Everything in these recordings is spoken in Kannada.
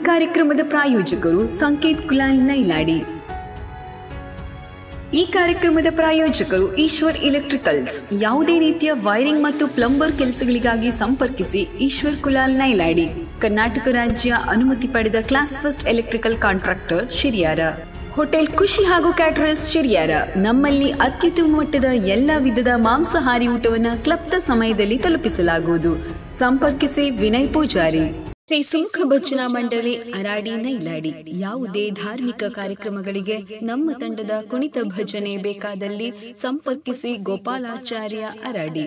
ಕಾರ್ಯಕ್ರಮದ ಪ್ರಾಯೋಜಕರು ಸಂಕೇತ್ ಕುಲಾಲ್ ನೈಲಾಡಿ ಈ ಕಾರ್ಯಕ್ರಮದ ಪ್ರಾಯೋಜಕರು ಈಶ್ವರ್ ಎಲೆಕ್ಟ್ರಿಕಲ್ಸ್ ಯಾವುದೇ ರೀತಿಯ ವೈರಿಂಗ್ ಮತ್ತು ಪ್ಲಂಬರ್ ಕೆಲಸಗಳಿಗಾಗಿ ಸಂಪರ್ಕಿಸಿ ಈಶ್ವರ್ ಕುಲಾಲ್ ನೈಲಾಡಿ ಕರ್ನಾಟಕ ರಾಜ್ಯ ಅನುಮತಿ ಪಡೆದ class first electrical contractor Shiriyara hotel Khushi ಹಾಗೂ ಕ್ಯಾಟರರ್ಸ್ ಶಿರಿಯಾರ ನಮ್ಮಲ್ಲಿ ಅತ್ಯುತ್ತಮ ಮಟ್ಟದ ಎಲ್ಲ ವಿಧದ ಮಾಂಸಾಹಾರಿ ಊಟವನ್ನು ಕ್ಲಬ್ದ ಸಮಯದಲ್ಲಿ ತಲುಪಿಸಲಾಗುವುದು ಸಂಪರ್ಕಿಸಿ ವಿನಯ್ ಪೂಜಾರಿ ಶ್ರೀ ಸುಮುಖ ಭಜನಾ ಮಂಡಳಿ ಅರಾಡಿ ನೈಲಾಡಿ ಯಾವುದೇ ಧಾರ್ಮಿಕ ಕಾರ್ಯಕ್ರಮಗಳಿಗೆ ನಮ್ಮ ತಂಡದ ಕುಣಿತ ಭಜನೆ ಬೇಕಾದಲ್ಲಿ ಸಂಪರ್ಕಿಸಿ ಗೋಪಾಲಾಚಾರ್ಯ ಅರಾಡಿ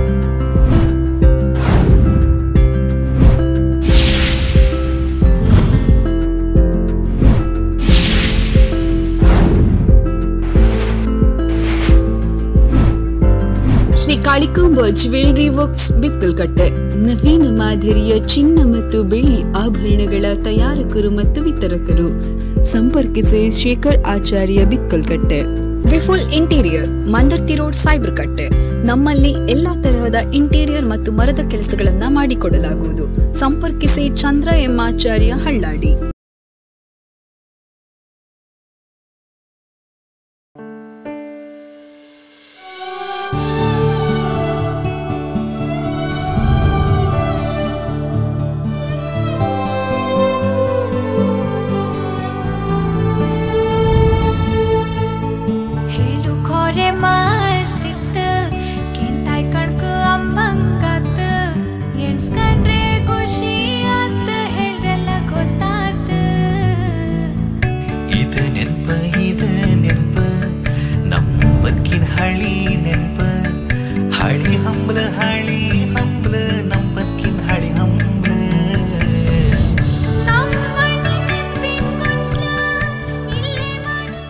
ಶ್ರೀ ಕಾಳಿಕಾಂಬ ಜ್ಯುವೆಲರಿ ವರ್ಕ್ಸ್ ಬಿತ್ತಲ್ಕಟ್ಟೆ ನವೀನ ಮಾದರಿಯ ಚಿನ್ನ ಮತ್ತು ಬೆಳ್ಳಿ ಆಭರಣಗಳ ತಯಾರಕರು ಮತ್ತು ವಿತರಕರು ಸಂಪರ್ಕಿಸಿ Shekhar Acharya Bithalkatte Vipul interior Mandarthi road cyber Katte ನಮ್ಮಲ್ಲಿ ಎಲ್ಲಾ ತರಹದ ಇಂಟೀರಿಯರ್ ಮತ್ತು ಮರದ ಕೆಲಸಗಳನ್ನ ಮಾಡಿಕೊಡಲಾಗುವುದು ಸಂಪರ್ಕಿಸಿ ಚಂದ್ರ ಎಂ ಆಚಾರ್ಯ ಹಳ್ಳಾಡಿ ಹೇಳು ಖೋರೆ ಮಸ್ತಿತ್ತ ಕೆಂತಾಯ್ ಕಣ್ಕ ಅಂಬಂಗಾತ ಎಣ್ಸ್ಕಂಡ್ರೆ ಖುಷಿ ಆತ ಹೇಳ್ರೆಲ್ಲ ಗೊತ್ತಾತ ಇದು ನೆನ್ಪ ಇದು ನೆನ್ಪ ನಮ್ಮ ಬದುಕಿನ ಹಳಿ ನೆನ್ಪ ಹಳಿ ಹಂಬಲ ಹಳಿ ಹಂಬಲ ನಮ್ಮ ಬದುಕಿನ ಹಳಿ ಹಂಬಲ ನಮ್ಮ ಮನೆ ನೆನ್ಪಿನ್ ಗೊಂಚಲ ಇಲ್ಲೇ ಮಾಡಿ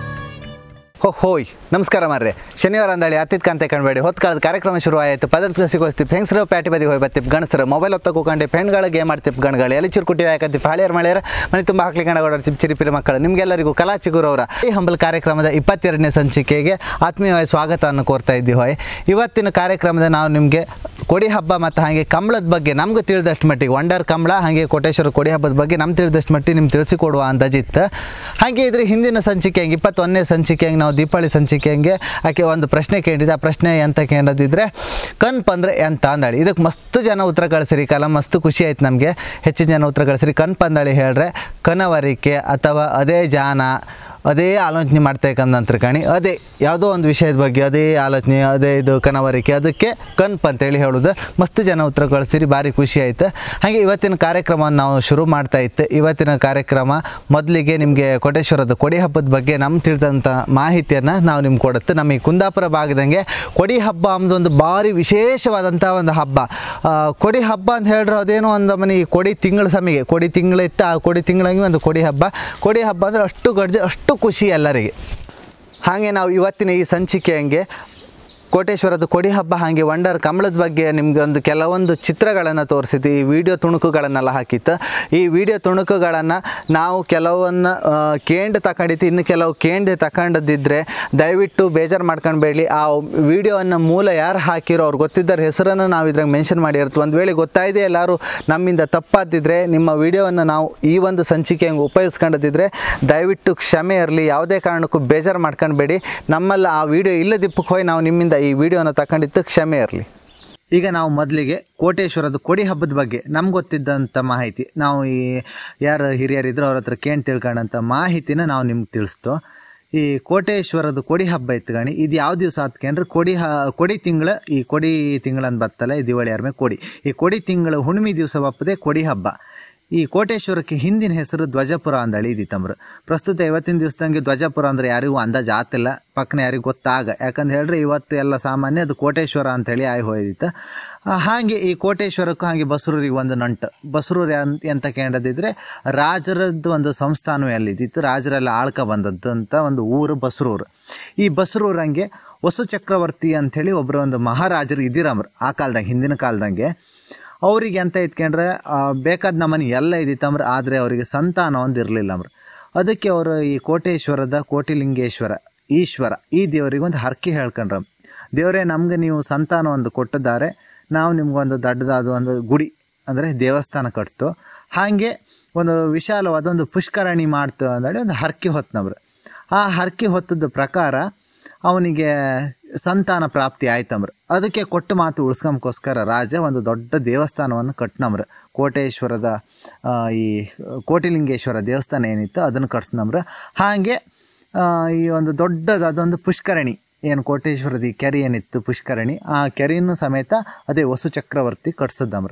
ಹೋ ಹೋಯ್ ನಮಸ್ಕಾರ ಮಾರ್ರೆ ಶನಿವಾರ ಅಂದಳಿ ಅತ್ತಿತ್ ಕಂತೆ ಕಣ್ಬೇಡಿ ಹೊತ್ತು ಕಾಲದ ಕಾರ್ಯಕ್ರಮ ಶುರು ಆಯಿತು ಪದರ್ಥ ಸಿಗೋಸ್ತಿಪ್ ಹೆಂಗಸರು ಪ್ಯಾಟಿ ಬದಿಗೆ ಹೋಗಿ ಬತ್ತಿಪ್ ಗಣಸರು ಮೊಬೈಲ್ ಹೊತ್ತ ಕೂಕೊಂಡು ಪೆಣ್ಗಳು ಗೇಮ್ ಆಡ್ತಿಪ್ ಗಣಗಳು ಎಲ್ಲಿ ಚುರುಕುಟಿ ಹಾಕತ್ತಿಪ್ ಹಾಳಿಯರ್ ಮಳೆಯರ ಮನೆ ತುಂಬ ಹಾಕ್ಲಿ ಕಣ ಓಡಾಡ್ತಿಪ್ ಚಿರಿಪಿರಿ ಮಕ್ಕಳು ನಿಮಗೆಲ್ಲರಿಗೂ ಕಲಾ ಚಿಗುರವರ ಈ ಹಂಬಲ್ ಕಾರ್ಯಕ್ರಮದ ಇಪ್ಪತ್ತೆರಡನೇ ಸಂಚಿಕೆಗೆ ಆತ್ಮೀಯವಾಗಿ ಸ್ವಾಗತವನ್ನು ಕೋರ್ತಾ ಇದ್ದೀವಿ ಹೊಯ್ ಇವತ್ತಿನ ಕಾರ್ಯಕ್ರಮದ ನಾವು ನಿಮಗೆ ಕೊಡಿ ಹಬ್ಬ ಮತ್ತು ಹಾಗೆ ಕಂಬಳದ ಬಗ್ಗೆ ನಮ್ಗೆ ತಿಳಿದಷ್ಟು ಮಟ್ಟಿಗೆ ವಂಡರ್ ಕಂಬಳ ಹಾಗೆ ಕೋಟೇಶ್ವರ ಕೊಡಿ ಹಬ್ಬದ ಬಗ್ಗೆ ನಮ್ಗೆ ತಿಳಿದಷ್ಟು ಮಟ್ಟಿಗೆ ನಿಮ್ಗೆ ತಿಳಿಸಿಕೊಡುವ ಅಂದಾಜಿತ್ತು ಹಾಗೆ ಇದ್ರ ಹಿಂದಿನ ಸಂಚಿಕೆ ಹಂಗೆ ಇಪ್ಪತ್ತೊಂದನೇ ಸಂಚಿಕೆ ಹಂಗೆ ನಾವು ದೀಪಾವಳಿ ಸಂಚಿಕೆ ಹಂಗೆ ಆಕೆ ಒಂದು ಪ್ರಶ್ನೆ ಕೇಳಿದ್ದೆ ಆ ಪ್ರಶ್ನೆ ಎಂತ ಕೇಳದಿದ್ರೆ ಕನ್ಪ್ ಅಂದರೆ ಎಂತ ಅಂದಾಳಿ ಇದಕ್ಕೆ ಮಸ್ತ್ ಜನ ಉತ್ತರ ಕಳಿಸಿರಿ ಕಾಲ ಮಸ್ತ್ ಖುಷಿ ಆಯ್ತು ನಮಗೆ ಹೆಚ್ಚಿನ ಜನ ಉತ್ತರ ಕಳಿಸಿರಿ ಕನ್ಪ್ ಅಂದಾಳಿ ಹೇಳ್ರೆ ಕನವರಿಕೆ ಅಥವಾ ಅದೇ ಜಾನ ಅದೇ ಆಲೋಚನೆ ಮಾಡ್ತಕ್ಕಂಥ ಕಾಣಿ ಅದೇ ಯಾವುದೋ ಒಂದು ವಿಷಯದ ಬಗ್ಗೆ ಅದೇ ಆಲೋಚನೆ ಅದೇ ಇದು ಕನವರಿಕೆ ಅದಕ್ಕೆ ಕನ್ಪ್ ಅಂತೇಳಿ ಹೇಳೋದು ಮಸ್ತ್ ಜನ ಉತ್ತರ ಕಳಿಸಿರಿ ಭಾರಿ ಖುಷಿ ಆಯ್ತು ಹಾಗೆ ಇವತ್ತಿನ ಕಾರ್ಯಕ್ರಮವನ್ನು ನಾವು ಶುರು ಮಾಡ್ತಾ ಇತ್ತು ಇವತ್ತಿನ ಕಾರ್ಯಕ್ರಮ ಮೊದಲಿಗೆ ನಿಮಗೆ ಕೋಟೇಶ್ವರದ ಕೊಡಿ ಹಬ್ಬದ ಬಗ್ಗೆ ನಮ್ಮ ತಿಳಿದಂಥ ಮಾಹಿತಿಯನ್ನು ನಾವು ನಿಮ್ಗೆ ಕೊಡುತ್ತೆ ನಮ್ಮ ಈ ಕುಂದಾಪುರ ಭಾಗದಂಗೆ ಕೊಡಿ ಹಬ್ಬ ಅನ್ನೋದೊಂದು ಭಾರಿ ವಿಶೇಷವಾದಂಥ ಒಂದು ಹಬ್ಬ ಆ, ಕೊಡಿ ಹಬ್ಬ ಅಂತ ಹೇಳಿದ್ರೆ ಅದೇನೋ ಒಂದು ಮನೆ ಈ ಕೊಡಿ ತಿಂಗಳ ಸಮಿಗೆ ಕೊಡಿ ತಿಂಗಳಿತ್ತು ಆ ಕೊಡಿ ತಿಂಗಳಿಗೆ ಒಂದು ಕೊಡಿ ಹಬ್ಬ ಕೊಡಿ ಹಬ್ಬ ಅಂದರೆ ಅಷ್ಟು ಗಡ್ಜೆ ಅಷ್ಟು ಖುಷಿ ಎಲ್ಲರಿಗೆ ಹಾಗೆ ನಾವು ಇವತ್ತಿನ ಈ ಸಂಚಿಕೆ ಹಂಗೆ ಕೋಟೇಶ್ವರದ ಕೊಡಿ ಹಬ್ಬ ಹಾಗೆ ವಂಡರ್ ಕಮಲದ ಬಗ್ಗೆ ನಿಮ್ಗೆ ಒಂದು ಕೆಲವೊಂದು ಚಿತ್ರಗಳನ್ನು ತೋರಿಸಿದ್ದು ಈ ವಿಡಿಯೋ ತುಣುಕುಗಳನ್ನೆಲ್ಲ ಹಾಕಿತ್ತು ಈ ವಿಡಿಯೋ ತುಣುಕುಗಳನ್ನು ನಾವು ಕೆಲವನ್ನ ಆ, ಕೇಂಡ್ ತಗೊಂಡಿತ್ತು ಇನ್ನು ಕೆಲವು ಕೇಂಡ್ ತಗೊಂಡದಿದ್ದರೆ ದಯವಿಟ್ಟು ಬೇಜಾರು ಮಾಡ್ಕೊಳ್ಬೇಡಿ ಆ ವಿಡಿಯೋವನ್ನು ಮೂಲ ಯಾರು ಹಾಕಿರೋ ಅವ್ರು ಗೊತ್ತಿದ್ದರ ಹೆಸರನ್ನು ನಾವು ಇದ್ರಾಗ ಮೆನ್ಷನ್ ಮಾಡಿರ್ತೀವಿ ಒಂದು ವೇಳೆ ಗೊತ್ತಾಯಿದೆ ಎಲ್ಲರೂ ನಮ್ಮಿಂದ ತಪ್ಪಾದಿದ್ರೆ ನಿಮ್ಮ ವಿಡಿಯೋವನ್ನು ನಾವು ಈ ಒಂದು ಸಂಚಿಕೆ ಹಂಗೆ ಉಪಯೋಗಿಸ್ಕೊಂಡಿದ್ರೆ ದಯವಿಟ್ಟು ಕ್ಷಮೆ ಇರಲಿ ಯಾವುದೇ ಕಾರಣಕ್ಕೂ ಬೇಜಾರು ಮಾಡ್ಕೊಳ್ಬೇಡಿ ನಮ್ಮಲ್ಲಿ ಆ ವಿಡಿಯೋ ಇಲ್ಲದಿಪ್ಪಕ್ಕೆ ಹೋಗಿ ನಾವು ನಿಮ್ಮಿಂದ ಈ ವಿಡಿಯೋನ ತಗೊಂಡಿದ್ದು ಕ್ಷಮೆ ಇರಲಿ ಈಗ ನಾವು ಮೊದಲಿಗೆ ಕೋಟೇಶ್ವರದ ಕೊಡಿ ಹಬ್ಬದ ಬಗ್ಗೆ ನಮ್ಗೆ ಗೊತ್ತಿದ್ದಂಥ ಮಾಹಿತಿ ನಾವು ಈ ಯಾರು ಹಿರಿಯರಿದ್ರು ಅವ್ರ ಹತ್ರ ಕೇಳಿ ತಿಳ್ಕೊಂಡಂಥ ಮಾಹಿತಿನ ನಾವು ನಿಮ್ಗೆ ತಿಳಿಸ್ತು ಈ ಕೋಟೇಶ್ವರದ ಕೊಡಿ ಹಬ್ಬ ಇತ್ತು ಗಣಿ ಇದು ಯಾವ ದಿವಸ ಆತ್ಕೊಂಡ್ರೆ ಕೊಡಿ ಹ ಕೊಡಿ ತಿಂಗಳ ಈ ಕೊಡಿ ತಿಂಗಳಂದು ಬರ್ತಲ್ಲ ಈ ದಿವಾಳಿ ಯಾರ ಕೊಡಿ ಈ ಕೊಡಿ ತಿಂಗಳ ಹುಣ್ಣಿಮೆ ದಿವಸ ಬಪ್ಪದೆ ಕೊಡಿ ಹಬ್ಬ ಈ ಕೋಟೇಶ್ವರಕ್ಕೆ ಹಿಂದಿನ ಹೆಸರು ಧ್ವಜಪುರ ಅಂದಳಿ ಇದ್ದಿತ್ತಂಬ್ರು ಪ್ರಸ್ತುತ ಇವತ್ತಿನ ದಿವಸದಂಗೆ ಧ್ವಜಪುರ ಅಂದ್ರೆ ಯಾರಿಗೂ ಅಂದಾಜು ಆತಿಲ್ಲ ಪಕ್ಕನ ಯಾರಿಗೂ ಗೊತ್ತಾಗ ಯಾಕಂದ್ರೆ ಹೇಳ್ರಿ ಇವತ್ತು ಎಲ್ಲ ಸಾಮಾನ್ಯ ಅದು ಕೋಟೇಶ್ವರ ಅಂತೇಳಿ ಆಗಿ ಹೋಯ್ದಿತ್ತು ಆ, ಹಾಗೆ ಈ ಕೋಟೇಶ್ವರಕ್ಕೂ ಹಾಗೆ ಬಸರೂರಿಗೆ ಒಂದು ನಂಟು ಬಸರೂರು ಅಂತ ಎಂತ ಕೇಳದಿದ್ರೆ ರಾಜರದ್ದು ಒಂದು ಸಂಸ್ಥಾನವೇ ಅಲ್ಲಿದ್ದಿತ್ತು ರಾಜರೆಲ್ಲ ಆಳ್ಕ ಬಂದದ್ದು ಅಂತ ಒಂದು ಊರು ಬಸರೂರು ಈ ಬಸರೂರು ಹಂಗೆ ವಸು ಚಕ್ರವರ್ತಿ ಅಂಥೇಳಿ ಒಬ್ಬರು ಒಂದು ಮಹಾರಾಜರು ಇದ್ದಿರಮ್ರು ಆ ಕಾಲದಂಗೆ ಹಿಂದಿನ ಕಾಲದಂಗೆ ಅವ್ರಿಗೆ ಎಂತ ಇತ್ಕೊಂಡ್ರೆ ಆ, ಬೇಕಾದ ನಮ್ಮನೆ ಎಲ್ಲ ಇದ್ದಿತ್ತಂಬ್ರ ಆದರೆ ಅವರಿಗೆ ಸಂತಾನ ಒಂದು ಇರಲಿಲ್ಲ ಅಂಬ್ರ ಅದಕ್ಕೆ ಅವರು ಈ ಕೋಟೇಶ್ವರದ ಕೋಟಿಲಿಂಗೇಶ್ವರ ಈಶ್ವರ ಈ ದೇವರಿಗೆ ಒಂದು ಹರಕೆ ಹೇಳ್ಕೊಂಡ್ರ ದೇವರೇ ನಮ್ಗೆ ನೀವು ಸಂತಾನ ಒಂದು ಕೊಟ್ಟಿದ್ದಾರೆ ನಾವು ನಿಮ್ಗೊಂದು ದೊಡ್ಡದಾದ ಒಂದು ಗುಡಿ ಅಂದರೆ ದೇವಸ್ಥಾನ ಕಟ್ತು ಹಾಗೆ ಒಂದು ವಿಶಾಲವಾದ ಒಂದು ಪುಷ್ಕರಣಿ ಮಾಡ್ತು ಅಂದೇಳಿ ಒಂದು ಹರಕೆ ಹೊತ್ತನವ್ರು ಆ ಹರಕೆ ಹೊತ್ತದ ಪ್ರಕಾರ ಅವನಿಗೆ ಸಂತಾನ ಪ್ರಾಪ್ತಿ ಆಯ್ತಂಬ್ರ ಅದಕ್ಕೆ ಕೊಟ್ಟ ಮಾತು ಉಳ್ಸ್ಕೊಂಬ್ಕೋಸ್ಕರ ರಾಜ ಒಂದು ದೊಡ್ಡ ದೇವಸ್ಥಾನವನ್ನು ಕಟ್ನಮ್ರ ಕೋಟೇಶ್ವರದ ಆ, ಈ ಕೋಟಿಲಿಂಗೇಶ್ವರ ದೇವಸ್ಥಾನ ಏನಿತ್ತು ಅದನ್ನು ಕಟ್ಸ್ನಮ್ರ ಹಾಗೆ ಆ, ಈ ಒಂದು ದೊಡ್ಡದಾದೊಂದು ಪುಷ್ಕರಣಿ ಏನು ಕೋಟೇಶ್ವರದ ಈ ಕೆರೆ ಏನಿತ್ತು ಪುಷ್ಕರಣಿ ಆ ಕೆರೆಯನ್ನು ಸಮೇತ ಅದೇ ವಸು ಚಕ್ರವರ್ತಿ ಕಟ್ಸದ್ದಮ್ರ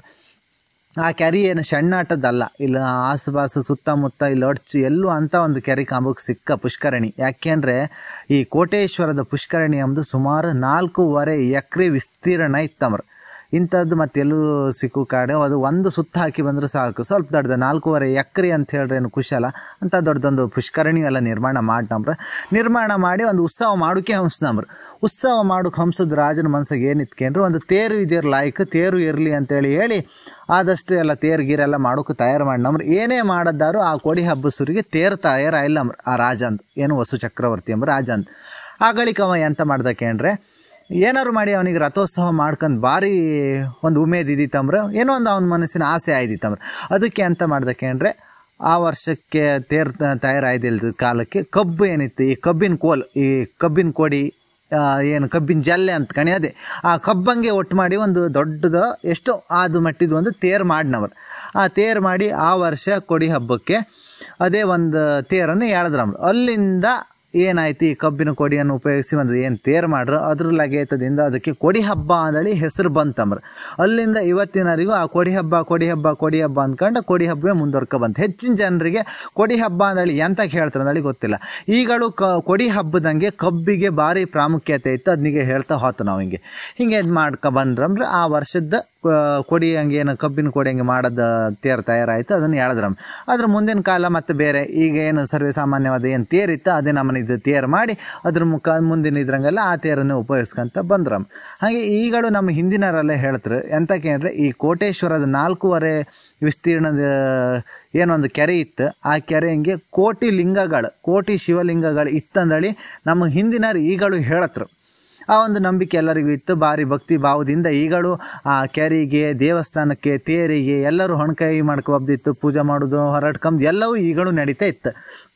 ಆ ಕೆರೆ ಏನು ಸಣ್ಣಾಟದ್ದಲ್ಲ ಇಲ್ಲ ಆಸುಪಾಸು ಸುತ್ತಮುತ್ತ ಇಲ್ಲಿ ಅಡ್ಚು ಎಲ್ಲೂ ಅಂತ ಒಂದು ಕೆರೆ ಕಾಂಬಕ್ಕೆ ಸಿಕ್ಕ ಪುಷ್ಕರಣಿ ಯಾಕೆಂದರೆ ಈ ಕೋಟೇಶ್ವರದ ಪುಷ್ಕರಣಿ ಎಂಬುದು ಸುಮಾರು ನಾಲ್ಕೂವರೆ ಎಕರೆ ವಿಸ್ತೀರ್ಣ ಇತ್ತಮ್ರ ಇಂಥದ್ದು ಮತ್ತೆಲ್ಲೂ ಸಿಕ್ಕು ಕಾಡು ಅದು ಒಂದು ಸುತ್ತ ಹಾಕಿ ಬಂದ್ರೆ ಸಾಕು ಸ್ವಲ್ಪ ದೊಡ್ಡದು ನಾಲ್ಕೂವರೆ ಎಕರೆ ಅಂತ ಹೇಳ್ರಿ ಏನು ಕುಶಲ ಅಂತ ದೊಡ್ಡದೊಂದು ಪುಷ್ಕರಣಿ ಎಲ್ಲ ನಿರ್ಮಾಣ ಮಾಡ್ನಮ್ರ ನಿರ್ಮಾಣ ಮಾಡಿ ಒಂದು ಉತ್ಸವ ಮಾಡೋಕೆ ಹಂಸ್ನಮ್ರ ಉತ್ಸವ ಮಾಡೋಕೆ ಹಂಸದ ರಾಜನ ಮನ್ಸಿಗೆ ಏನಿತ್ಕೇನ್ರಿ ಒಂದು ತೇರು ಇದಿರ್ ಲಾಯ್ಕ್ ತೇರು ಇರಲಿ ಅಂತೇಳಿ ಹೇಳಿ ಆದಷ್ಟು ಎಲ್ಲ ತೇರು ಗೀರೆಲ್ಲ ಮಾಡೋಕೆ ತಯಾರು ಮಾಡ್ನಮ್ರ ಏನೇ ಮಾಡದ್ದಾರು ಆ ಕೋಡಿ ಹಬ್ಬ ಸುರಿಗೆ ತೇರು ತಯಾರಾಯಿಲ್ಲಮ್ರ ಆ ರಾಜ ಅಂತ ಏನು ವಸು ಚಕ್ರವರ್ತಿ ಎಂಬ ರಾಜ ಅಂತ ಆಗಳಿಕ ಅವ ಎಂತ ಮಾಡ್ದಕ್ಕೇನ್ರೆ ಏನಾರು ಮಾಡಿ ಅವನಿಗೆ ರಥೋತ್ಸವ ಮಾಡ್ಕೊಂಡು ಭಾರಿ ಒಂದು ಉಮೇದ್ ಇದ್ದಿತ್ತಂಬ್ರ ಏನೋ ಒಂದು ಅವನ ಮನಸ್ಸಿನ ಆಸೆ ಆಯ್ದಿತ್ತಂಬ್ರ ಅದಕ್ಕೆ ಅಂತ ಮಾಡ್ದಕ್ಕೇನ್ರೆ ಆ ವರ್ಷಕ್ಕೆ ತೇರ್ ತಯಾರಾಯ್ದಿಲ್ದ ಕಾಲಕ್ಕೆ ಕಬ್ಬು ಏನಿತ್ತು ಈ ಕಬ್ಬಿನ ಕೋಲ್ ಈ ಕಬ್ಬಿನ ಕೊಡಿ ಆ, ಏನು ಕಬ್ಬಿನ ಜಲ್ಲೆ ಅಂತ ಕಣಿ ಅದೇ ಆ ಕಬ್ಬಂಗೆ ಒಟ್ಟು ಮಾಡಿ ಒಂದು ದೊಡ್ಡದು ಎಷ್ಟೋ ಆದು ಮಟ್ಟಿದ ಒಂದು ತೇರು ಮಾಡಿನವ್ರು ಆ ತೇರು ಮಾಡಿ ಆ ವರ್ಷ ಕೊಡಿ ಹಬ್ಬಕ್ಕೆ ಅದೇ ಒಂದು ತೇರನ್ನು ಎಳೆದ್ರಮ್ರು ಅಲ್ಲಿಂದ ಏನಾಯ್ತು ಈ ಕಬ್ಬಿನ ಕೊಡಿಯನ್ನು ಉಪಯೋಗಿಸಿ ಒಂದು ಏನು ತೇರು ಮಾಡ್ರು ಅದ್ರ ಲಗೇತದಿಂದ ಅದಕ್ಕೆ ಕೊಡಿ ಹಬ್ಬ ಅಂದೇಳಿ ಹೆಸರು ಬಂತಮ್ರ ಅಲ್ಲಿಂದ ಇವತ್ತಿನವರೆಗೂ ಆ ಕೊಡಿ ಹಬ್ಬ ಕೊಡಿ ಹಬ್ಬ ಕೊಡಿ ಹಬ್ಬ ಅಂದ್ಕೊಂಡು ಕೊಡಿ ಹಬ್ಬವೇ ಮುಂದುವರ್ಕೊ ಬಂತು ಹೆಚ್ಚಿನ ಜನರಿಗೆ ಕೊಡಿ ಹಬ್ಬ ಅಂದೇಳಿ ಎಂತಕ್ಕೆ ಹೇಳ್ತಾರೆ ಅಂದೇಳಿ ಗೊತ್ತಿಲ್ಲ ಈಗಳು ಕ ಕೊಡಿ ಹಬ್ಬದಂಗೆ ಕಬ್ಬಿಗೆ ಭಾರಿ ಪ್ರಾಮುಖ್ಯತೆ ಇತ್ತು ಅದನಿಗೆ ಹೇಳ್ತಾ ಹೋತು ನಾವು ಹಿಂಗೆ ಹಿಂಗೆ ಇದು ಮಾಡ್ಕೊ ಬಂದ್ರಂದ್ರೆ ಆ ವರ್ಷದ ಆ, ಕೊಡಿ ಹಂಗೆ ಏನು ಕಬ್ಬಿನ ಕೊಡಿ ಹಂಗೆ ಮಾಡೋದು ತೇರು ತಯಾರಾಯಿತು ಅದನ್ನು ಎಳೆದ್ರಮ್ ಅದ್ರ ಮುಂದಿನ ಕಾಲ ಮತ್ತೆ ಬೇರೆ ಈಗ ಏನು ಸರ್ವೇ ಸಾಮಾನ್ಯವಾದ ಏನು ತೇರಿತ್ತು ಅದೇ ನಮ್ಮನೆ ಇದು ತೇರು ಮಾಡಿ ಅದ್ರ ಮುಖ ಮುಂದಿನ ಇದ್ರಂಗೆಲ್ಲ ಆ ತೇರನ್ನು ಉಪಯೋಗಿಸ್ಕೊಂತ ಬಂದ್ರಮ್ ಹಾಗೆ ಈಗಳು ನಮ್ಮ ಹಿಂದಿನವರೆಲ್ಲ ಹೇಳ್ತಾರೆ ಎಂತಕ್ಕೆ ಅಂದರೆ ಈ ಕೋಟೇಶ್ವರದ ನಾಲ್ಕೂವರೆ ವಿಸ್ತೀರ್ಣದ ಏನೊಂದು ಕೆರೆ ಇತ್ತು ಆ ಕೆರೆ ಹಿಂಗೆ ಕೋಟಿ ಲಿಂಗಗಳು ಕೋಟಿ ಶಿವಲಿಂಗಗಳು ಇತ್ತಂದಳಿ ನಮ್ಮ ಹಿಂದಿನರು ಈಗಳು ಹೇಳತ್ರು ಆ ಒಂದು ನಂಬಿಕೆ ಎಲ್ಲರಿಗೂ ಇತ್ತು ಭಾರಿ ಭಕ್ತಿ ಭಾವದಿಂದ ಈಗಳು ಆ ಕೆರೆಗೆ ದೇವಸ್ಥಾನಕ್ಕೆ ತೇರಿಗೆ ಎಲ್ಲರೂ ಹೊಣಕೈ ಮಾಡ್ಕೊಬ್ದಿತ್ತು ಪೂಜೆ ಮಾಡೋದು ಹೊರಟ್ಕೊಂಬದು ಎಲ್ಲವೂ ಈಗಳು ನಡೀತಾ ಇತ್ತು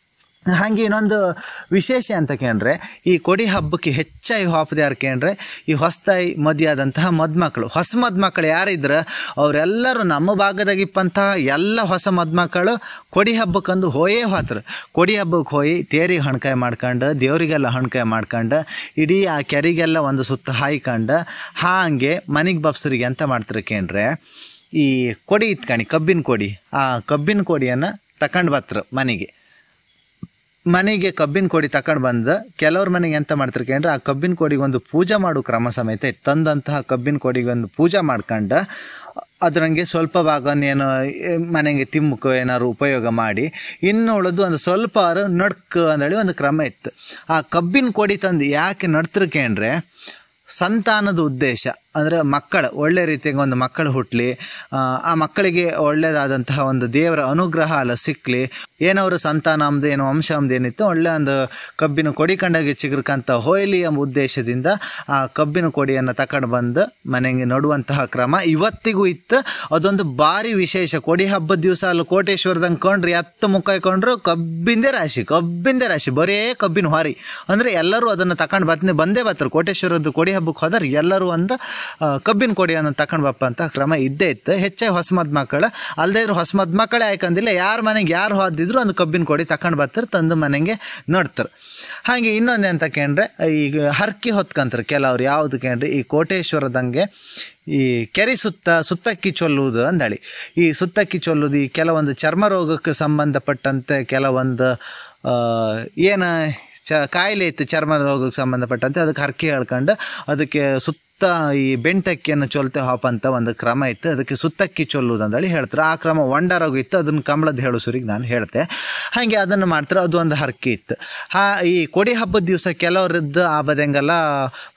ಹಾಗೆ ಇನ್ನೊಂದು ವಿಶೇಷ ಅಂತ ಕೇಂದ್ರೆ ಈ ಕೊಡಿ ಹಬ್ಬಕ್ಕೆ ಹೆಚ್ಚಾಗಿ ಹಾಪದ ಯಾರು ಕೇಂದ್ರೆ ಈ ಹೊಸದಾಗಿ ಮದುವೆಯಾದಂತಹ ಮದ್ಮಕ್ಕಳು ಹೊಸ ಮದ್ಮಕ್ಕಳು ಯಾರಿದ್ರು ಅವರೆಲ್ಲರೂ ನಮ್ಮ ಭಾಗದಾಗಿಪ್ಪಂತಹ ಎಲ್ಲ ಹೊಸ ಮದ್ಮಕ್ಕಳು ಕೊಡಿ ಹಬ್ಬಕ್ಕಂದು ಹೋಯೇ ಹೋತ್ರು ಕೊಡಿ ಹಬ್ಬಕ್ಕೆ ಹೋಗಿ ತೇರಿಗೆ ಹಣ್ಕಾಯಿ ಮಾಡ್ಕೊಂಡು ದೇವರಿಗೆಲ್ಲ ಹಣ್ಕಾಯಿ ಮಾಡ್ಕೊಂಡು ಇಡೀ ಆ ಕೆರೆಗೆಲ್ಲ ಒಂದು ಸುತ್ತ ಹಾಯ್ಕೊಂಡು ಹಾಗೆ ಮನೆಗೆ ಬಬ್ಸರಿಗೆ ಎಂತ ಮಾಡ್ತಾರೆ ಕೇಂದ್ರೆ ಈ ಕೊಡಿ ಇತ್ಕಣಿ ಕಬ್ಬಿನ ಕೊಡಿ ಆ ಕಬ್ಬಿನ ಕೊಡಿಯನ್ನು ತಕೊಂಡು ಬತ್ರು ಮನೆಗೆ ಮನೆಗೆ ಕಬ್ಬಿನ ಕೊಡಿ ತಕೊಂಡು ಬಂದು ಕೆಲವ್ರ ಮನೆಗೆ ಎಂತ ಮಾಡ್ತಾರೆ ಕೇಂದ್ರೆ ಆ ಕಬ್ಬಿನ ಕೊಡಿಗೆ ಒಂದು ಪೂಜೆ ಮಾಡೋ ಕ್ರಮ ಸಮೇತ ಇತ್ತು. ತಂದಂತಹ ಕಬ್ಬಿನ ಕೊಡಿಗೆ ಒಂದು ಪೂಜೆ ಮಾಡ್ಕೊಂಡು ಅದ್ರಂಗೆ ಸ್ವಲ್ಪ ಭಾಗನೇನು ಮನೆಗೆ ತಿಮ್ಮಕ್ಕೆ ಏನಾದ್ರು ಉಪಯೋಗ ಮಾಡಿ ಇನ್ನು ಉಳಿದು ಒಂದು ಸ್ವಲ್ಪ ನಡ್ಕ ಅಂದೇಳಿ ಒಂದು ಕ್ರಮ ಇತ್ತು ಆ ಕಬ್ಬಿನ ಕೊಡಿ ತಂದು ಯಾಕೆ ನಡ್ತಿರ್ಕೆ ಅಂದರೆ ಸಂತಾನದ ಉದ್ದೇಶ ಅಂದರೆ ಮಕ್ಕಳು ಒಳ್ಳೆ ರೀತಿಯಾಗಿ ಒಂದು ಮಕ್ಕಳು ಹುಟ್ಟಲಿ ಆ ಮಕ್ಕಳಿಗೆ ಒಳ್ಳೆಯದಾದಂತಹ ಒಂದು ದೇವರ ಅನುಗ್ರಹ ಅಲ್ಲ ಸಿಕ್ಕಲಿ ಏನವರು ಸಂತಾನ ಅಂದು ಏನೋ ವಂಶ ಅಂದು ಏನಿತ್ತು ಒಳ್ಳೆ ಒಂದು ಕಬ್ಬಿನ ಕೊಡಿ ಕಂಡಾಗೆ ಚಿಗುರ್ಕಂತ ಹೋಯ್ಲಿ ಎಂಬ ಉದ್ದೇಶದಿಂದ ಆ ಕಬ್ಬಿನ ಕೊಡಿಯನ್ನು ತಕೊಂಡು ಬಂದು ಮನೆಗೆ ನಡುವಂತಹ ಕ್ರಮ ಇವತ್ತಿಗೂ ಇತ್ತು ಅದೊಂದು ಭಾರಿ ವಿಶೇಷ ಕೊಡಿ ಹಬ್ಬದ ದಿವಸ ಅಲ್ಲಿ ಕೋಟೇಶ್ವರದಂಗೆ ಕೊಂಡ್ರಿ ಹತ್ತು ಮುಖ ಕೊಂಡ್ರು ಕಬ್ಬಿಂದೇ ರಾಶಿ ಕಬ್ಬಿಂದೇ ರಾಶಿ ಬರೇ ಕಬ್ಬಿನ ಹಾರಿ ಅಂದರೆ ಎಲ್ಲರೂ ಅದನ್ನು ತಕೊಂಡು ಬರ್ತೀನಿ ಬಂದೇ ಬರ್ತಾರೆ ಕೋಟೇಶ್ವರದ್ದು ಕೊಡಿ ಹಬ್ಬಕ್ಕೆ ಹೋದ್ರೆ ಎಲ್ಲರೂ ಒಂದು ಆ, ಕಬ್ಬಿನ ಕೊಡಿಯನ್ನು ತಕೊಂಡು ಬಪ್ಪ ಅಂತ ಕ್ರಮ ಇದ್ದೇ ಇತ್ತು ಹೆಚ್ಚಾಗಿ ಹೊಸ ಮಕ್ಕಳು ಅಲ್ಲದೇ ಇದ್ರು ಹೊಸ ಮಕ್ಕಳೇ ಆಯ್ಕಂದಿಲ್ಲ ಯಾರ ಮನೆಗೆ ಯಾರು ಹೋದಿದ್ರು ಒಂದು ಕಬ್ಬಿನ ಕೊಡಿ ತಕೊಂಡು ಬರ್ತಾರೆ ತಂದು ಮನೆಗೆ ನೋಡ್ತಾರೆ ಹಾಗೆ ಇನ್ನೊಂದು ಎಂತ ಕೇಂದ್ರೆ ಈಗ ಹರ್ಕಿ ಹೊತ್ಕಂತಾರೆ ಕೆಲವ್ರು ಯಾವುದು ಕೇಂದ್ರೆ ಈ ಕೋಟೇಶ್ವರದಂಗೆ ಈ ಕೆರೆ ಸುತ್ತ ಸುತ್ತಕ್ಕಿ ಚೊಲ್ಲುವುದು ಅಂದಳಿ ಈ ಸುತ್ತಕ್ಕಿ ಚೊಲ್ಲುವುದು ಈ ಕೆಲವೊಂದು ಚರ್ಮ ರೋಗಕ್ಕೆ ಸಂಬಂಧಪಟ್ಟಂತೆ ಕೆಲವೊಂದು ಆ, ಏನು ಚ ಕಾಯಿಲೆ ಇತ್ತು ಚರ್ಮ ರೋಗಕ್ಕೆ ಸಂಬಂಧಪಟ್ಟಂತೆ ಅದಕ್ಕೆ ಹರಕೆ ಹೇಳ್ಕೊಂಡು ಅದಕ್ಕೆ ಸುತ್ತ ಈ ಬೆಣ್ತಕ್ಕಿಯನ್ನು ಚೊಲ್ತೆ ಹಾಪ್ ಅಂತ ಒಂದು ಕ್ರಮ ಇತ್ತು ಅದಕ್ಕೆ ಸುತ್ತಕ್ಕಿ ಚೊಲ್ಲುವುದು ಅಂತೇಳಿ ಹೇಳ್ತಾರೆ ಆ ಕ್ರಮ ವಂಡರೋಗ ಇತ್ತು ಅದನ್ನು ಕಮಲದ ಹೇಳು ಸುರಿಗೆ ನಾನು ಹೇಳ್ತೆ ಹಾಗೆ ಅದನ್ನು ಮಾಡ್ತಾರೆ ಅದು ಒಂದು ಹರಕೆ ಇತ್ತು ಹಾ ಈ ಕೊಡಿ ಹಬ್ಬದ ದಿವಸ ಕೆಲವರದ್ದು ಆ ಬದಂಗೆಲ್ಲ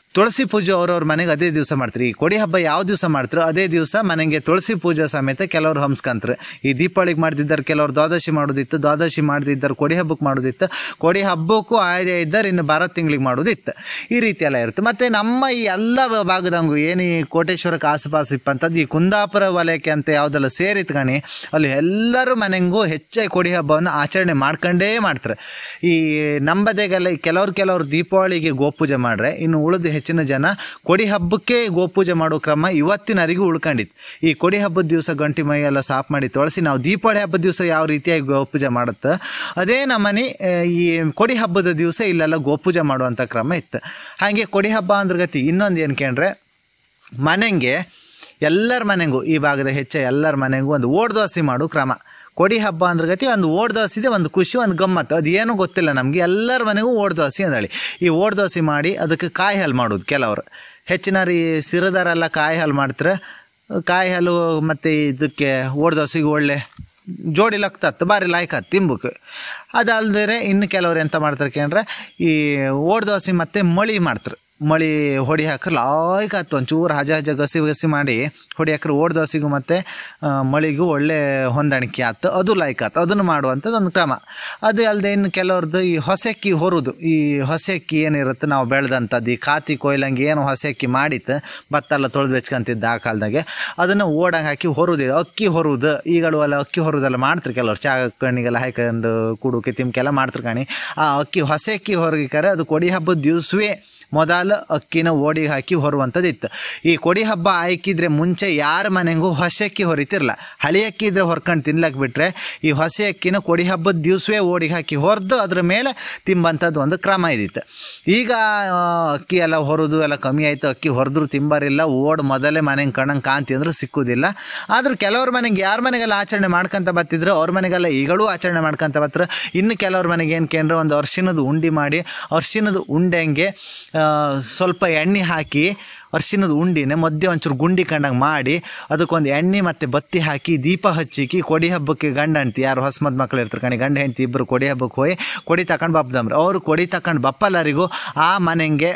ತುಳಸಿ ಪೂಜೆ ಅವ್ರವ್ರ ಮನೆಗೆ ಅದೇ ದಿವಸ ಮಾಡ್ತಾರೆ ಈ ಕೊಡಿ ಹಬ್ಬ ಯಾವ ದಿವಸ ಮಾಡ್ತಾರೋ ಅದೇ ದಿವಸ ಮನೆಗೆ ತುಳಸಿ ಪೂಜೆ ಸಮೇತ ಕೆಲವ್ರು ಹಂಸ್ಕಂತಾರೆ ಈ ದೀಪಾವಳಿಗೆ ಮಾಡ್ತಿದ್ದಾರೆ ಕೆಲವ್ರು ದ್ವಾದಶಿ ಮಾಡೋದಿತ್ತು ದ್ವಾದಶಿ ಮಾಡ್ತಿದ್ದಾರೆ ಕೊಡಿ ಹಬ್ಬಕ್ಕೆ ಮಾಡೋದಿತ್ತು ಕೊಡಿ ಹಬ್ಬಕ್ಕೂ ಆಯ್ದೆ ಇದ್ದಾರೆ ಇನ್ನು ಭಾರತ ತಿಂಗಳಿಗೆ ಮಾಡೋದಿತ್ತು ಈ ರೀತಿ ಎಲ್ಲ ಇರುತ್ತೆ ಮತ್ತು ನಮ್ಮ ಈ ಎಲ್ಲ ಭಾಗದಂಗು ಏನು ಈ ಕೋಟೇಶ್ವರಕ್ಕೆ ಆಸುಪಾಸು ಇಪ್ಪಂಥದ್ದು ಈ ಕುಂದಾಪುರ ವಲಯಕ್ಕೆ ಅಂತ ಯಾವುದೆಲ್ಲ ಸೇರಿತ್ತು ಕಣಿ ಅಲ್ಲಿ ಎಲ್ಲರೂ ಮನೆಗೂ ಹೆಚ್ಚಾಗಿ ಕೊಡಿ ಹಬ್ಬವನ್ನು ಆಚರಣೆ ಮಾಡ್ಕೊಂಡೇ ಮಾಡ್ತಾರೆ ಈ ನಂಬದೆಗೆಲ್ಲ ಕೆಲವ್ರು ಕೆಲವ್ರು ದೀಪಾವಳಿಗೆ ಗೋಪೂಜೆ ಮಾಡ್ರೆ ಇನ್ನು ಉಳಿದ ಹೆಚ್ಚಿನ ಜನ ಕೊಡಿ ಹಬ್ಬಕ್ಕೆ ಗೋಪೂಜೆ ಮಾಡೋ ಕ್ರಮ ಇವತ್ತಿನವರೆಗೂ ಉಳ್ಕೊಂಡಿತ್ತು ಈ ಕೊಡಿ ಹಬ್ಬದ ದಿವಸ ಗಂಟಿ ಮೈ ಎಲ್ಲ ಸಾಫ್ ಮಾಡಿ ತೊಳಸಿ ನಾವು ದೀಪಾವಳಿ ಹಬ್ಬದ ದಿವಸ ಯಾವ ರೀತಿಯಾಗಿ ಗೋಪೂಜೆ ಮಾಡುತ್ತೆ ಅದೇ ನಮ್ಮನೆ ಆ, ಈ ಕೊಡಿ ಹಬ್ಬದ ದಿವಸ ಇಲ್ಲೆಲ್ಲ ಗೋಪೂಜೆ ಮಾಡುವಂಥ ಕ್ರಮ ಇತ್ತು ಹಾಗೆ ಕೊಡಿ ಹಬ್ಬ ಅಂದ್ರೆ ಗತಿ ಇನ್ನೊಂದು ಏನು ಕೇಳ್ರೆ ಮನೆಗೆ ಎಲ್ಲರ ಮನೆಗೂ ಈ ಭಾಗದ ಹೆಚ್ಚ ಎಲ್ಲರ ಮನೆಗೂ ಒಂದು ಓಡ್ ದೋಸೆ ಮಾಡೋ ಕ್ರಮ ಕೊಡಿ ಹಬ್ಬ ಅಂದ್ರೆ ಗತಿ ಒಂದು ಓಡ್ ದೋಸೆ ಒಂದು ಖುಷಿ ಒಂದು ಗಮ್ಮತ್ತು ಅದು ಏನೂ ಗೊತ್ತಿಲ್ಲ ನಮಗೆ ಎಲ್ಲರ ಮನೆಗೂ ಓಡ್ ದೋಸೆ ಅಂದೇಳಿ ಈ ಓಡ್ ದೋಸೆ ಮಾಡಿ ಅದಕ್ಕೆ ಕಾಯಿ ಹಾಲು ಮಾಡೋದು ಕೆಲವರು ಹೆಚ್ಚಿನ ರೀ ಸಿರದಾರೆಲ್ಲ ಕಾಯಿ ಹಾಲು ಮಾಡ್ತಾರೆ ಕಾಯಿ ಹಾಲು ಮತ್ತು ಇದಕ್ಕೆ ಓಡ್ ದೋಸೆಗೆ ಒಳ್ಳೆ ಜೋಡಿ ಲಗ್ತತ್ತು ಭಾರಿ ಲಾಯ್ಕತ್ತು ತಿಂಬಕ್ಕೆ ಅದಲ್ದರೆ ಇನ್ನು ಕೆಲವ್ರು ಎಂತ ಮಾಡ್ತಾರೆ ಕೇಂದ್ರೆ ಈ ಓಡ್ ದೋಸೆ ಮತ್ತು ಮಳಿ ಮಾಡ್ತಾರೆ ಮಳಿ ಹೊಡಿ ಹಾಕ್ರೆ ಲಾಯ್ಕತ್ತು ಒಂಚೂರು ಹಜ ಹಜ ಗಸಿ ಗಸಿ ಮಾಡಿ ಹೊಡಿ ಹಾಕ್ರೆ ಓಡ್ ದೋಸೆಗೂ ಮತ್ತು ಆ, ಮಳಿಗೂ ಒಳ್ಳೆ ಹೊಂದಾಣಿಕೆ ಆಯ್ತು ಅದು ಲಾಯ್ಕ್ ಆಯ್ತು ಅದನ್ನು ಮಾಡುವಂಥದ್ದು ಒಂದು ಕ್ರಮ ಅದು ಅಲ್ಲದೆ ಇನ್ನು ಕೆಲವ್ರದ್ದು ಈ ಹೊಸಕ್ಕಿ ಹೊರೋದು ಈ ಹೊಸಕ್ಕಿ ಏನಿರುತ್ತೆ ನಾವು ಬೆಳೆದಂಥದ್ದು ಈ ಕಾತಿ ಕೊಯ್ಲಂಗೆ ಏನು ಹೊಸಕ್ಕಿ ಮಾಡಿತ್ತು ಭತ್ತ ಎಲ್ಲ ತೊಳೆದು ಬೆಚ್ಕೊಂತಿದ್ದ ಆ ಕಾಲದಾಗೆ ಅದನ್ನು ಓಡಂಗೆ ಹಾಕಿ ಹೊರೋದು ಅಕ್ಕಿ ಹೊರೋದು ಈಗಳು ಎಲ್ಲ ಅಕ್ಕಿ ಹೊರೋದೆಲ್ಲ ಮಾಡ್ತಾರೆ ಕೆಲವ್ರು ಚಾ ಕಣ್ಣಿಗೆಲ್ಲ ಹಾಕೊಂಡು ಕುಡುಕೆ ತಿಮ್ಕೆಲ್ಲ ಮಾಡ್ತಾರೆ ಕಾಣಿ ಆ ಅಕ್ಕಿ ಹೊಸ ಅಕ್ಕಿ ಹೊರಗಿಕಾರೆ ಅದು ಕೊಡಿ ಹಬ್ಬದ ದಿವಸವೇ ಮೊದಲು ಅಕ್ಕಿನ ಓಡಿಗೆ ಹಾಕಿ ಹೊರುವಂಥದ್ದು ಇತ್ತು ಈ ಕೊಡಿ ಹಬ್ಬ ಆಯ್ಕಿದ್ರೆ ಮುಂಚೆ ಯಾರ ಮನೆಗೂ ಹೊಸ ಅಕ್ಕಿ ಹೊರಿತಿರಲ್ಲ ಹಳಿ ಅಕ್ಕಿ ಇದ್ರೆ ಹೊರ್ಕೊಂಡು ತಿನ್ಲಕ್ಕೆ ಬಿಟ್ರೆ ಈ ಹೊಸ ಅಕ್ಕಿನ ಕೊಡಿ ಹಬ್ಬದ ದಿವಸವೇ ಓಡಿಗೆ ಹಾಕಿ ಹೊರದು ಅದ್ರ ಮೇಲೆ ತಿಂಬಂಥದ್ದು ಒಂದು ಕ್ರಮ ಇದಿತ್ತು ಈಗ ಆ, ಅಕ್ಕಿ ಎಲ್ಲ ಹೊರೋದು ಎಲ್ಲ ಕಮ್ಮಿ ಆಯಿತು ಅಕ್ಕಿ ಹೊರದ್ರು ತಿಂಬಾರಿಲ್ಲ ಓಡ್ ಮೊದಲೇ ಮನೆಗೆ ಕಣ್ಣಂಗೆ ಕಾಂತಿ ಅಂದ್ರೆ ಸಿಕ್ಕುದಿಲ್ಲ ಆದ್ರೂ ಕೆಲವ್ರ ಮನೆಗೆ ಯಾರ ಮನೆಗೆಲ್ಲ ಆಚರಣೆ ಮಾಡ್ಕೊಂತ ಬರ್ತಿದ್ರು ಅವ್ರ ಮನೆಗೆಲ್ಲ ಈಗಳೂ ಆಚರಣೆ ಮಾಡ್ಕೊಂತ ಬರ್ತಾರೆ ಇನ್ನು ಕೆಲವ್ರ ಮನೆಗೆ ಏನು ಕೇಂದ್ರ ಒಂದು ಅರ್ಶಿನದ ಉಂಡಿ ಮಾಡಿ ಅರ್ಶಿನದ ಉಂಡೆಂಗೆ ಆ, ಸ್ವಲ್ಪ ಎಣ್ಣೆ ಹಾಕಿ ಅರ್ಶಿನದ ಉಂಡಿನೇ ಮಧ್ಯೆ ಒಂಚೂರು ಗುಂಡಿ ಕಂಡಂಗೆ ಮಾಡಿ ಅದಕ್ಕೊಂದು ಎಣ್ಣೆ ಮತ್ತು ಬತ್ತಿ ಹಾಕಿ ದೀಪ ಹಚ್ಚಿಕಿ ಕೊಡಿ ಹಬ್ಬಕ್ಕೆ ಗಂಡ ಹೆಂಡ್ತಿ ಯಾರು ಹೊಸ ಮದ್ ಮಕ್ಳು ಇರ್ತಾರೆ ಕಣಿ ಗಂಡ ಹೆಂಡ್ತಿ ಇಬ್ಬರು ಕೊಡಿ ಹಬ್ಬಕ್ಕೆ ಹೋಗಿ ಕೊಡಿ ತಗೊಂಡು ಬಪ್ಪದಮ್ರಿ ಅವರು ಕೊಡಿ ತಗೊಂಡು ಬಪ್ಪಲ್ಲರಿಗೂ ಆ ಮನೆಗೆ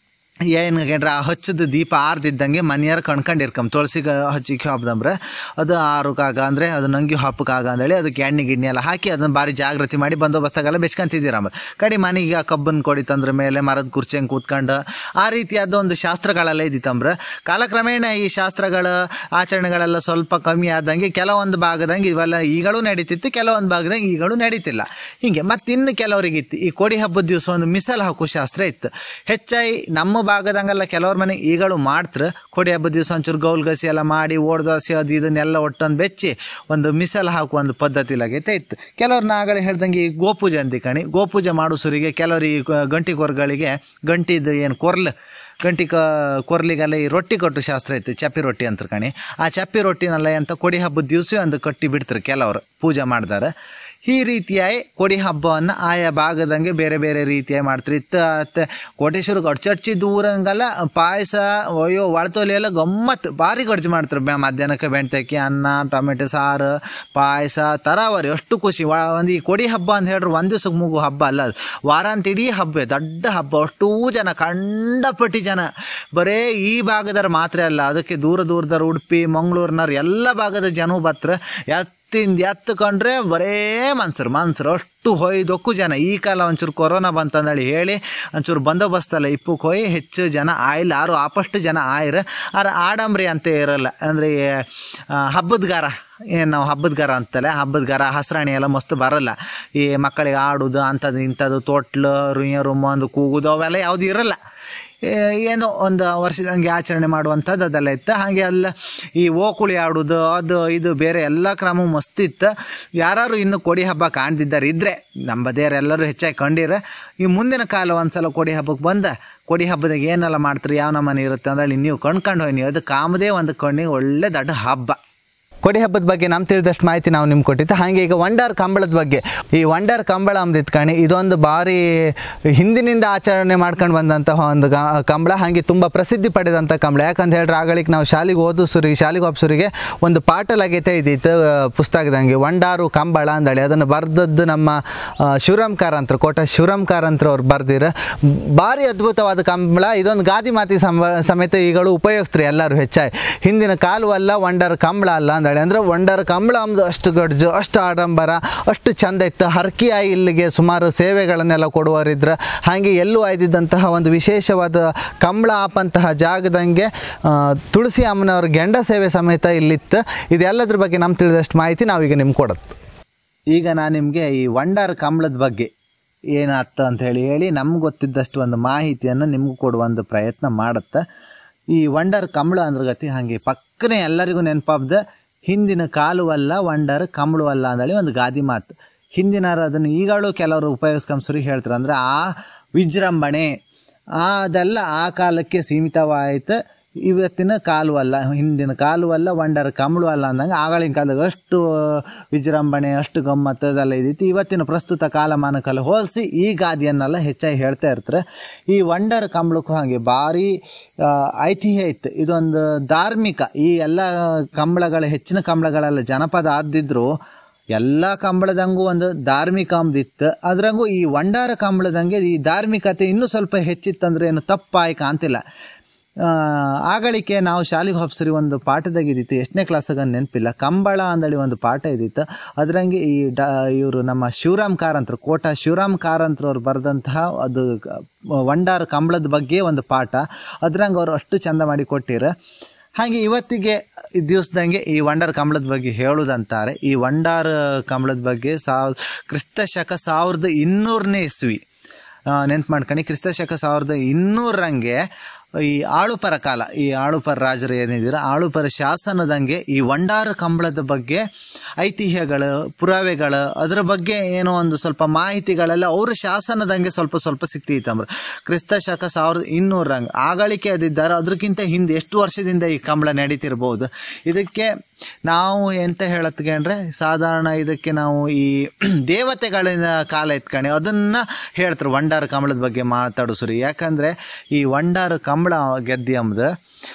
ಏನು ಕೇಳ್ರೆ ಆ ಹಚ್ಚದ ದೀಪ ಆರ್ದಿದ್ದಂಗೆ ಮನೆಯಾರು ಕಣ್ಕೊಂಡಿರ್ಕಂಬ ತುಳಸಿಗೆ ಹಚ್ಚಿಕ್ಕೆ ಹಬ್ಬದಂಬ್ರೆ ಅದು ಆರುಕಾಗ ಅಂದರೆ ಅದು ನಂಗಿ ಹಬ್ಬಕ್ಕಾಗ ಅಂದೇಳಿ ಅದಕ್ಕೆ ಎಣ್ಣೆ ಗಿಣ್ಣೆ ಎಲ್ಲ ಹಾಕಿ ಅದನ್ನು ಭಾರಿ ಜಾಗೃತಿ ಮಾಡಿ ಬಂದೋಬಸ್ತಾಗೆಲ್ಲ ಬೆಚ್ಕೊಂತಿದ್ದೀರಮ್ಮ ಕಡಿ ಮನೆಗೆ ಆ ಕಬ್ಬನ್ನು ಕೊಡಿ ತಂದ್ರ ಮೇಲೆ ಮರದ ಕುರ್ಚಂಗೆ ಕೂತ್ಕೊಂಡು ಆ ರೀತಿಯಾದ ಒಂದು ಶಾಸ್ತ್ರಗಳೆಲ್ಲ ಇದ್ದಿತ್ತಂಬ್ರೆ ಕಾಲಕ್ರಮೇಣ ಈ ಶಾಸ್ತ್ರಗಳ ಆಚರಣೆಗಳೆಲ್ಲ ಸ್ವಲ್ಪ ಕಮ್ಮಿ ಆದಂಗೆ ಕೆಲವೊಂದು ಭಾಗದಂಗೆ ಇವೆಲ್ಲ ಈಗಳೂ ನಡೀತಿತ್ತು ಕೆಲವೊಂದು ಭಾಗದಂಗೆ ಈಗಳೂ ನಡೀತಿಲ್ಲ ಹಿಂಗೆ ಮತ್ತು ಇನ್ನು ಕೆಲವರಿಗಿತ್ತು ಈ ಕೊಡಿ ಹಬ್ಬದ ದಿವಸ ಒಂದು ಮಿಸಲ್ ಹಾಕೋ ಶಾಸ್ತ್ರ ಇತ್ತು ಹೆಚ್ಚಾಗಿ ನಮ್ಮ ಭಾಗದಂಗೆಲ್ಲ ಕೆಲವ್ರ ಮನೆ ಈಗಳು ಮಾಡ್ತಾರೆ ಕೊಡಿ ಹಬ್ಬದ ದಿವಸ ಒಂಚೂರು ಗೌಲ್ ಗಸಿ ಎಲ್ಲ ಮಾಡಿ ಓಡ್ ದೋಸೆ ಅದು ಇದನ್ನೆಲ್ಲ ಒಟ್ಟೊಂದು ಬೆಚ್ಚಿ ಒಂದು ಮಿಸಲ್ ಹಾಕುವ ಒಂದು ಪದ್ಧತಿಲಾಗೈತೆ ಇತ್ತು ಕೆಲವ್ರು ನಾಗಳೆ ಹೇಳ್ದಂಗೆ ಈ ಗೋಪೂಜೆ ಅಂತ ಕಣಿ ಗೋಪೂಜೆ ಮಾಡೋ ಸುರಿಗೆ ಕೆಲವರು ಈ ಗ- ಗಂಟಿ ಕೊರ್ಗಳಿಗೆ ಗಂಟಿದು ಏನು ಕೊರ್ಲು ಗಂಟಿ ಕ ಕೊರ್ಲಿಗೆಲ್ಲ ಈ ರೊಟ್ಟಿ ಕಟ್ಟು ಶಾಸ್ತ್ರ ಇತ್ತು ಚಪ್ಪಿ ರೊಟ್ಟಿ ಅಂತ ಕಣಿ ಆ ಚಪ್ಪಿ ರೊಟ್ಟಿನೆಲ್ಲ ಅಂತ ಕೊಡಿ ಹಬ್ಬದ ದಿವಸ ಒಂದು ಕಟ್ಟಿ ಬಿಡ್ತಾರೆ ಕೆಲವರು ಪೂಜೆ ಮಾಡ್ತಾರೆ ಈ ರೀತಿಯಾಗಿ ಕೊಡಿ ಹಬ್ಬವನ್ನು ಆಯಾ ಭಾಗದಂಗೆ ಬೇರೆ ಬೇರೆ ರೀತಿಯಾಗಿ ಮಾಡ್ತಾರೆ ಇತ್ತು ಮತ್ತು ಕೋಟೇಶ್ವರ ಗಡ್ಚಡ್ಚಿ ದೂರಂಗೆಲ್ಲ ಪಾಯಸ ಅಯ್ಯೋ ಒಳತೋಲಿ ಎಲ್ಲ ಗಮ್ಮತ್ತು ಭಾರಿ ಖರ್ಚು ಮಾಡ್ತಾರೆ ಬ್ಯಾ ಮಧ್ಯಾಹ್ನಕ್ಕೆ ಬೆಣ್ತಕ್ಕಿ ಅನ್ನ ಟೊಮೆಟೊ ಸಾರು ಪಾಯಸ ತರಾವರಿ ಅಷ್ಟು ಖುಷಿ ವ ಒಂದು ಈ ಕೊಡಿ ಹಬ್ಬ ಅಂತ ಹೇಳ್ರೆ ಒಂದು ದಿವ್ಸಕ್ಕೆ ಮುಗು ಹಬ್ಬ ಅಲ್ಲ ಅದು ವಾರಾಂತ ಇಡೀ ಹಬ್ಬ ದೊಡ್ಡ ಹಬ್ಬ ಅಷ್ಟೂ ಜನ ಕಂಡಪಟ್ಟಿ ಜನ ಬರೇ ಈ ಭಾಗದವ್ರು ಮಾತ್ರ ಅಲ್ಲ ಅದಕ್ಕೆ ದೂರ ದೂರದವ್ರು ಉಡುಪಿ ಮಂಗಳೂರಿನವ್ರು ಎಲ್ಲ ಭಾಗದ ಜನ ಬರ್ತಾರೆ ಎತ್ತಿಂದ ಎತ್ತು ಕಂಡ್ರೆ ಬರೇ ಮನ್ಸರು ಮನ್ಸರು ಅಷ್ಟು ಹೊಯ್ದೊಕ್ಕು ಜನ ಈ ಕಾಲ ಒಂಚೂರು ಕೊರೋನಾ ಬಂತಂದೇಳಿ ಹೇಳಿ ಒಂಚೂರು ಬಂದೋಬಸ್ತಲ್ಲ ಇಪ್ಪಕ್ಕೆ ಹೋಗಿ ಹೆಚ್ಚು ಜನ ಆಯ್ಲ ಯಾರು ಆಪಷ್ಟು ಜನ ಆಯ್ರ ಆರ ಆಡಂಬ್ರಿ ಅಂತ ಇರಲ್ಲ ಅಂದರೆ ಹಬ್ಬದಗಾರ ಏನು ನಾವು ಹಬ್ಬದಗಾರ ಅಂತಲ್ಲ ಹಬ್ಬದಗಾರ ಹಸ್ರಾಣಿ ಎಲ್ಲ ಮಸ್ತ್ ಬರಲ್ಲ ಈ ಮಕ್ಕಳಿಗೆ ಆಡೋದು ಅಂಥದ್ದು ಇಂಥದ್ದು ತೊಟ್ಲು ರುಯ್ಯ ರುಮ್ಮಂದು ಕೂಗುದು ಅವೆಲ್ಲ ಯಾವುದು ಇರಲ್ಲ ಏ- ಏನೋ ಒಂದು ವರ್ಷದಂಗೆ ಆಚರಣೆ ಮಾಡುವಂಥದ್ದು ಅದೆಲ್ಲ ಇತ್ತು ಹಾಗೆ ಅಲ್ಲ ಈ ಓಕುಳಿ ಆಡೋದು ಅದು ಇದು ಬೇರೆ ಎಲ್ಲ ಕ್ರಮ ಮಸ್ತ್ ಇತ್ತು ಯಾರು ಇನ್ನು ಕೊಡಿ ಹಬ್ಬ ಕಾಣ್ತಿದ್ದಾರೆ ಇದ್ದರೆ ನಮ್ಮ ಬದಿಯರೆಲ್ಲರೂ ಹೆಚ್ಚಾಗಿ ಕಂಡಿರ ಈ ಮುಂದಿನ ಕಾಲ ಒಂದ್ಸಲ ಕೊಡಿ ಹಬ್ಬಕ್ಕೆ ಬಂದ ಕೊಡಿ ಹಬ್ಬದಾಗ ಏನೆಲ್ಲ ಮಾಡ್ತಾರೆ ಯಾವ ನಮನೆ ಇರುತ್ತೆ ಅಂದ್ರೆ ನೀವು ಕಣ್ಕೊಂಡು ಹೋಗಿ ನೀವು ಅದು ಕಾಮದೇ ಒಂದು ಕಣ್ಣಿಗೆ ಒಳ್ಳೆ ದೊಡ್ಡ ಹಬ್ಬ ಕೊಡಿ ಹಬ್ಬದ ಬಗ್ಗೆ ನಮ್ಗೆ ತಿಳಿದಷ್ಟು ಮಾಹಿತಿ ನಾವು ನಿಮ್ಗೆ ಕೊಟ್ಟಿತ್ತು ಹಾಗೆ ಈಗ ವಂಡರ್ ಕಂಬಳದ ಬಗ್ಗೆ ಈ ವಂಡರ್ ಕಂಬಳ ಅಂದಿತ್ತು ಕಣಿ ಇದೊಂದು ಭಾರಿ ಹಿಂದಿನಿಂದ ಆಚರಣೆ ಮಾಡ್ಕೊಂಡು ಬಂದಂತಹ ಒಂದು ಗ- ಕಂಬಳ ಹಾಗೆ ತುಂಬ ಪ್ರಸಿದ್ಧಿ ಪಡೆದಂಥ ಕಂಬಳ ಯಾಕಂತ ಹೇಳಿದ್ರೆ ಆಗಳಿಗೆ ನಾವು ಶಾಲೆಗೆ ಓದು ಸುರಿಗೆ ಶಾಲೆಗೆ ಹೋಪ್ಸುರಿಗೆ ಒಂದು ಪಾಠ ಲಗೇತೆ ಇದ್ದಿತ್ತು ಆ, ಪುಸ್ತಕದಂಗೆ ವಂಡಾರು ಕಂಬಳ ಅಂದಳಿ ಅದನ್ನು ಬರೆದದ್ದು ನಮ್ಮ ಆ, ಶಿವರಾಮ್ ಕಾರಂತ್ರ ಕೋಟ ಶಿವರಾಮ್ ಕಾರಂತ್ರ ಅವ್ರು ಬರ್ದಿರ ಭಾರಿ ಅದ್ಭುತವಾದ ಕಂಬಳ ಇದೊಂದು ಗಾದಿ ಮಾತಿ ಸಮ ಸಮೇತ ಈಗಳು ಉಪಯೋಗಿಸ್ತಾರೆ ಎಲ್ಲರೂ ಹೆಚ್ಚಾಗಿ ಹಿಂದಿನ ಕಾಲು ಅಲ್ಲ ವಂಡರ್ ಕಂಬಳ ಅಲ್ಲ ಅಂದಳಿ ಅಂದ್ರೆ ವಂಡರ್ ಕಂಬಳ ಅಂದು ಅಷ್ಟು ಗಡ್ಜು ಅಷ್ಟು ಆಡಂಬರ ಅಷ್ಟು ಚಂದ ಇತ್ತು ಹರಕಿಯಾಗಿ ಇಲ್ಲಿಗೆ ಸುಮಾರು ಸೇವೆಗಳನ್ನೆಲ್ಲ ಕೊಡುವರಿದ್ರು ಹಾಗೆ ಎಲ್ಲೂ ಆಯ್ದಿದ್ದಂತಹ ಒಂದು ವಿಶೇಷವಾದ ಕಂಬಳ ಆಪಂತಹ ಜಾಗದಂಗೆ ಆ, ತುಳಸಿ ಅಮ್ಮನವ್ರ ಗೆಂಡ ಸೇವೆ ಸಮೇತ ಇಲ್ಲಿತ್ತು ಇದೆಲ್ಲದ್ರ ಬಗ್ಗೆ ನಮ್ಗೆ ತಿಳಿದಷ್ಟು ಮಾಹಿತಿ ನಾವೀಗ ನಿಮ್ಗೆ ಕೊಡತ್ತೆ ಈಗ ನಾನು ನಿಮಗೆ ಈ ವಂಡರ್ ಕಂಬಳದ ಬಗ್ಗೆ ಏನಾಗ್ತ ಅಂತ ಹೇಳಿ ಹೇಳಿ ನಮ್ಗೆ ಗೊತ್ತಿದ್ದಷ್ಟು ಒಂದು ಮಾಹಿತಿಯನ್ನು ನಿಮಗೂ ಕೊಡುವ ಒಂದು ಪ್ರಯತ್ನ ಮಾಡುತ್ತೆ ಈ ವಂಡರ್ ಕಂಬಳ ಅಂದ್ರೆ ಗತಿ ಹಾಗೆ ಪಕ್ಕನೆ ಎಲ್ಲರಿಗೂ ನೆನಪಾಬ್ದ ಹಿಂದಿನ ಕಾಲುವಲ್ಲ ವಂಡರ್ ಕಂಬಳವಲ್ಲ ಅಂದೇಳಿ ಒಂದು ಗಾದಿ ಮಾತು ಹಿಂದಿನವರು ಅದನ್ನು ಈಗಾಳು ಕೆಲವರು ಉಪಯೋಗಿಸ್ಕೊಂಬಸರಿ ಹೇಳ್ತಾರೆ ಅಂದರೆ ಆ ವಿಜೃಂಭಣೆ ಆ ಅದೆಲ್ಲ ಆ ಕಾಲಕ್ಕೆ ಸೀಮಿತವಾಯಿತು ಇವತ್ತಿನ ಕಾಲು ಅಲ್ಲ ಹಿಂದಿನ ಕಾಲು ಅಲ್ಲ ವಂಡರ್ ಕಂಬಳು ಅಲ್ಲ ಅಂದಂಗೆ ಆಗಳಿನ ಕಾಲದಾಗ ಅಷ್ಟು ವಿಜೃಂಭಣೆ ಅಷ್ಟು ಗಮ್ಮತ್ತು ಅದೆಲ್ಲ ಇದ್ದಿತ್ತು ಇವತ್ತಿನ ಪ್ರಸ್ತುತ ಕಾಲಮಾನಕ್ಕೆಲ್ಲ ಹೋಲಿಸಿ ಈ ಗಾದಿಯನ್ನೆಲ್ಲ ಹೆಚ್ಚಾಗಿ ಹೇಳ್ತಾ ಇರ್ತಾರೆ ಈ ವಂಡರ್ ಕಂಬಳಕ್ಕೂ ಹಾಗೆ ಭಾರಿ ಆ, ಐತಿಹ್ಯ ಇತ್ತು ಇದೊಂದು ಧಾರ್ಮಿಕ ಈ ಎಲ್ಲ ಕಂಬಳಗಳ ಹೆಚ್ಚಿನ ಕಂಬಳಗಳೆಲ್ಲ ಜನಪದ ಆದಿದ್ರು ಎಲ್ಲ ಕಂಬಳದಂಗೂ ಒಂದು ಧಾರ್ಮಿಕ ಅಂದಿತ್ತು ಅದ್ರಂಗೂ ಈ ವಂಡಾರ ಕಂಬಳದಂಗೆ ಈ ಧಾರ್ಮಿಕತೆ ಇನ್ನೂ ಸ್ವಲ್ಪ ಹೆಚ್ಚಿತ್ತಂದ್ರೆ ಏನು ತಪ್ಪಾಯಿ ಕಾಣ್ತಿಲ್ಲ ಆ, ಆಗಳಿಕೆ ನಾವು ಶಾಲೆಗೆ ಹೋಪ್ಸರಿ ಒಂದು ಪಾಠದಾಗ ಇದ್ದಿತ್ತು ಎಷ್ಟನೇ ಕ್ಲಾಸಾಗ ನೆನಪಿಲ್ಲ ಕಂಬಳ ಅಂದಳಿ ಒಂದು ಪಾಠ ಇದ್ದಿತ್ತು ಅದರಂಗೆ ಈ ಡ ಇವರು ನಮ್ಮ ಶಿವರಾಮ್ ಕಾರಂತರು ಕೋಟ ಶಿವರಾಮ್ ಕಾರಂತರವ್ರು ಬರೆದಂತಹ ಅದು ಕ- ವಂಡಾರ ಕಂಬಳದ ಬಗ್ಗೆ ಒಂದು ಪಾಠ ಅದ್ರಂಗೆ ಅವರು ಅಷ್ಟು ಚಂದ ಮಾಡಿ ಕೊಟ್ಟಿರ ಹಾಗೆ ಇವತ್ತಿಗೆ ಈ ದಿವಸದಂಗೆ ಈ ವಂಡರ್ ಕಂಬಳದ ಬಗ್ಗೆ ಹೇಳುವುದಂತಾರೆ ಈ ವಂಡಾರ್ ಕಂಬಳದ ಬಗ್ಗೆ ಸಾವ್ ಕ್ರಿಸ್ತ ಶಕ ಸಾವಿರದ ಇನ್ನೂರನೇ ಇಸ್ವಿ ನೆನ್ಪು ಮಾಡ್ಕೊಂಡು ಕ್ರಿಸ್ತ ಶಕ ಸಾವಿರದ ಇನ್ನೂರಂಗೆ ಈ ಆಳುಪರ ಕಾಲ ಈ ಆಳುಪರ ರಾಜರು ಏನಿದ್ದೀರ ಆಳುಪರ ಶಾಸನದಂಗೆ ಈ ವಂಡಾರ ಕಂಬಳದ ಬಗ್ಗೆ ಐತಿಹ್ಯಗಳು ಪುರಾವೆಗಳು ಅದರ ಬಗ್ಗೆ ಏನೋ ಒಂದು ಸ್ವಲ್ಪ ಮಾಹಿತಿಗಳೆಲ್ಲ ಅವ್ರ ಶಾಸನದಂಗೆ ಸ್ವಲ್ಪ ಸ್ವಲ್ಪ ಸಿಕ್ತಿತ್ತಂಬ್ರ ಕ್ರಿಸ್ತ ಶಕ ಸಾವಿರದ ಇನ್ನೂರಂಗೆ ಆಗಳಿಕೆ ಅದಿದ್ದಾರೆ ಅದಕ್ಕಿಂತ ಹಿಂದೆ ಎಷ್ಟು ವರ್ಷದಿಂದ ಈ ಕಂಬಳ ನಡೀತಿರ್ಬೋದು ಇದಕ್ಕೆ ನಾವು ಎಂತ ಹೇಳತ್ಗೆ ಅಂದರೆ ಸಾಧಾರಣ ಇದಕ್ಕೆ ನಾವು ಈ ದೇವತೆಗಳಿನ ಕಾಲ ಎತ್ಕಣಿ ಅದನ್ನು ಹೇಳ್ತಾರೆ ವಂಡಾರ ಕಂಬಳದ ಬಗ್ಗೆ ಮಾತಾಡಿಸ್ರಿ ಯಾಕಂದರೆ ಈ ವಂಡಾರ ಕಂಬಳ ಗೆದ್ದಿ ಅಂಬುದು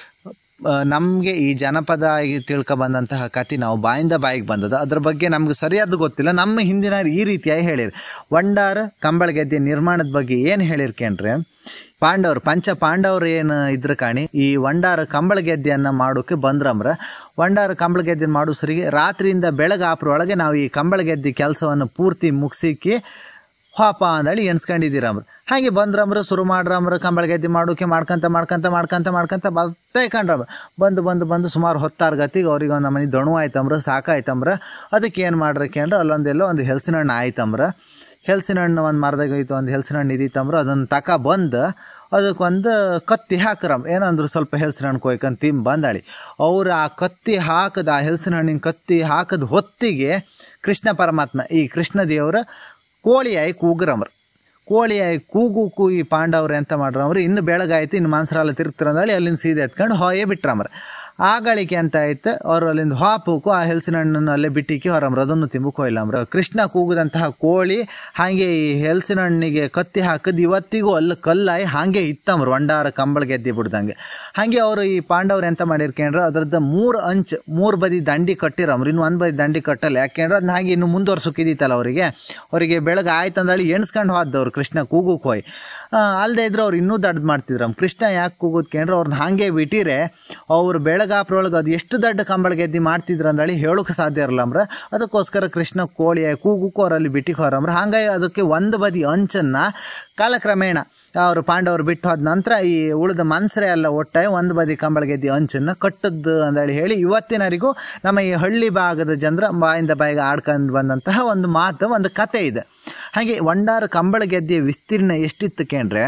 ನಮಗೆ ಈ ಜನಪದ ಈ ತಿಳ್ಕೊ ಬಂದಂತಹ ಕತೆ ನಾವು ಬಾಯಿಂದ ಬಾಯಿಗೆ ಬಂದದ ಅದ್ರ ಬಗ್ಗೆ ನಮ್ಗೆ ಸರಿಯಾದ ಗೊತ್ತಿಲ್ಲ ನಮ್ಮ ಹಿಂದಿನ ಈ ರೀತಿಯಾಗಿ ಹೇಳಿರಿ ವಂಡಾರ ಕಂಬಳ ಗೆದ್ದೆ ನಿರ್ಮಾಣದ ಬಗ್ಗೆ ಏನು ಹೇಳಿರ್ಕೇನ್ರೆ ಪಾಂಡವರು ಪಂಚ ಪಾಂಡವರು ಏನು ಇದ್ರ ಕಾಣಿ ಈ ವಂಡಾರ ಕಂಬಳ ಗೆದ್ದೆಯನ್ನು ಮಾಡೋಕೆ ಬಂದ್ರಮ್ರ ವಂಡಾರ ಕಂಬಳ ಗೆದ್ದೆ ಮಾಡೋ ಸರಿಗೆ ರಾತ್ರಿಯಿಂದ ಬೆಳಗ್ಗೆ ಆಪ್ರೊಳಗೆ ನಾವು ಈ ಕಂಬಳ ಗೆದ್ದೆ ಕೆಲಸವನ್ನು ಪೂರ್ತಿ ಮುಗಿಸಿಕ್ಕಿ ಹಾಪ ಅಂದೇಳಿ ಎಣ್ಸ್ಕೊಂಡಿದ್ದೀರಮ್ರ ಹಾಗೆ ಬಂದ್ರಮ್ರ ಶುರು ಮಾಡ್ರಮ್ರ ಕಂಬಳ ಗೆದ್ದೆ ಮಾಡೋಕೆ ಮಾಡ್ಕೊಂತ ಮಾಡ್ಕೊಂತ ಮಾಡ್ಕೊಂತ ಮಾಡ್ಕೊಂತ ಬರ್ತಾ ಕಂಡ್ರಮ್ರ ಬಂದು ಬಂದು ಬಂದು ಸುಮಾರು ಹೊತ್ತಾರು ಗತಿಗೆ ಅವ್ರಿಗೆ ಒಂದು ಮನೆ ದಣು ಆಯ್ತಂಬ್ರ ಸಾಕಾಯ್ತಂಬ್ರ ಅದಕ್ಕೆ ಏನು ಮಾಡ್ರಕ್ಕೆ ಅಂದ್ರೆ ಅಲ್ಲೊಂದೆಲ್ಲೋ ಒಂದು ಹೆಲ್ಸಿನ ಹಣ್ಣು ಆಯ್ತಂಬ್ರ ಹೆಲ್ಸಿನ ಹಣ್ಣು ಒಂದು ಮರದಾಗ ಇತ್ತು ಒಂದು ಹೆಲ್ಸಿನ ಹಣ್ಣು ಇದ್ದಿತ್ತಂಬ್ರ ಅದನ್ನು ತಕ ಬಂದು ಅದಕ್ಕೊಂದು ಕತ್ತಿ ಹಾಕ್ರಮ್ ಏನಂದ್ರು ಸ್ವಲ್ಪ ಹೆಲ್ಸಿನ ಹಣ್ಣು ಕೊಯ್ಕೊಂಡು ತಿಂಬ ಬಂದಾಳಿ ಅವ್ರು ಆ ಕತ್ತಿ ಹಾಕದ ಆ ಹೆಲ್ಸಿನ ಹಣ್ಣಿನ ಕತ್ತಿ ಹಾಕದ ಹೊತ್ತಿಗೆ ಕೃಷ್ಣ ಪರಮಾತ್ಮ ಈ ಕೃಷ್ಣ ದೇವರ ಕೋಳಿಯಾಗಿ ಕೂಗ್ರಮ್ರ ಕೋಳಿಯಾಗಿ ಕೂಗು ಕೂ ಈ ಪಾಂಡವ್ರು ಎಂತ ಮಾಡ್ರಮ್ರ ಇನ್ನು ಬೆಳಗಾಯ್ತು ಇನ್ನು ಮಾನ್ಸರಾಲ ತಿರುಗ್ತಿರಂದೇಳಿ ಅಲ್ಲಿಂದ ಸೀದೆ ಎತ್ಕೊಂಡು ಹೊಯೇ ಬಿಟ್ರಮ್ರ ಆಗಳಿಕೆ ಅಂತ ಆಯ್ತು ಅವ್ರು ಅಲ್ಲಿಂದ ಹಾಪುಕು ಆ ಹೆಲ್ಸಿನ ಹಣ್ಣನ್ನು ಅಲ್ಲೇ ಬಿಟ್ಟಿಕ್ಕಿ ಹೊರಮ್ರ ಅದನ್ನು ತಿಂಬಕ್ಕೆ ಹೋಯ್ಲಮ್ರ ಕೃಷ್ಣ ಕೂಗದಂತಹ ಕೋಳಿ ಹಾಗೆ ಈ ಹೆಲ್ಸಿನ ಹಣ್ಣಿಗೆ ಕತ್ತಿ ಹಾಕಿದ್ ಇವತ್ತಿಗೂ ಅಲ್ಲಿ ಕಲ್ಲಾಯಿ ಹಾಗೆ ಇತ್ತಮ್ರ ವಂಡಾರ ಕಂಬಳ ಗೆದ್ದಿ ಬಿಡ್ದಂಗೆ ಹಾಗೆ ಅವರು ಈ ಪಾಂಡವ್ರು ಎಂತ ಮಾಡಿರ್ಕೊಂಡ್ರೆ ಅದ್ರದ್ದು ಮೂರು ಅಂಚ್ ಮೂರು ಬದಿ ದಂಡಿ ಕಟ್ಟಿರಮ್ರ ಇನ್ನು ಒಂದು ಬದಿ ದಂಡಿ ಕಟ್ಟಲ್ಲ ಯಾಕೆಂದ್ರೆ ಅದನ್ನ ಹಾಗೆ ಇನ್ನು ಮುಂದುವರ್ಸೋಕಿದ್ದಿತ್ತಲ್ಲ ಅವರಿಗೆ ಅವರಿಗೆ ಬೆಳಗ್ಗೆ ಆಯ್ತು ಅಂದೇಳಿ ಎಣ್ಸ್ಕೊಂಡು ಹೋದವ್ರು ಕೃಷ್ಣ ಕೂಗುಕ್ ಹೋಯ್ ಅಲ್ಲದೆ ಇದ್ರೆ ಅವ್ರು ಇನ್ನೂ ದಡ್ದು ಮಾಡ್ತಿದ್ರಮ್ ಕೃಷ್ಣ ಯಾಕೆ ಕೂಗೋದ್ಕೇಂದ್ರೆ ಅವ್ರನ್ನ ಹಾಗೆ ಬಿಟ್ಟಿರೆ ಅವ್ರು ಬೆಳಗಾಪ್ರೊಳಗೆ ಅದು ಎಷ್ಟು ದೊಡ್ಡ ಕಂಬಳ ಗೆದ್ದಿ ಮಾಡ್ತಿದ್ರು ಅಂದೇಳಿ ಹೇಳೋಕೆ ಸಾಧ್ಯ ಇರಲ್ಲಮ್ರ ಅದಕ್ಕೋಸ್ಕರ ಕೃಷ್ಣ ಕೋಳಿ ಕೂಗುಕ್ಕೂ ಅವರಲ್ಲಿ ಬಿಟ್ಟಿಗೆ ಹೊರಮ್ರ ಹಾಗಾಗಿ ಅದಕ್ಕೆ ಒಂದು ಬದಿ ಅಂಚನ್ನು ಕಾಲಕ್ರಮೇಣ ಅವರು ಪಾಂಡವರು ಬಿಟ್ಟು ಹೋದ ನಂತರ ಈ ಉಳಿದ ಮನ್ಸರೆ ಎಲ್ಲ ಒಟ್ಟಾಗಿ ಒಂದು ಬದಿ ಕಂಬಳ ಗೆದ್ದಿ ಅಂಚನ್ನು ಕಟ್ಟದ್ದು ಅಂದೇಳಿ ಹೇಳಿ ಇವತ್ತಿನವರೆಗೂ ನಮ್ಮ ಈ ಹಳ್ಳಿ ಭಾಗದ ಜನರ ಬಾಯಿಂದ ಬಾಯಿಗೆ ಆಡ್ಕೊಂಡು ಬಂದಂತಹ ಒಂದು ಮಾತು ಒಂದು ಕತೆ ಇದೆ ಹಾಗೆ ವಂಡಾರ ಕಂಬಳ ಗೆದ್ದೆಯ ವಿಸ್ತೀರ್ಣ ಎಷ್ಟಿತ್ತು ಕೇಂದ್ರೆ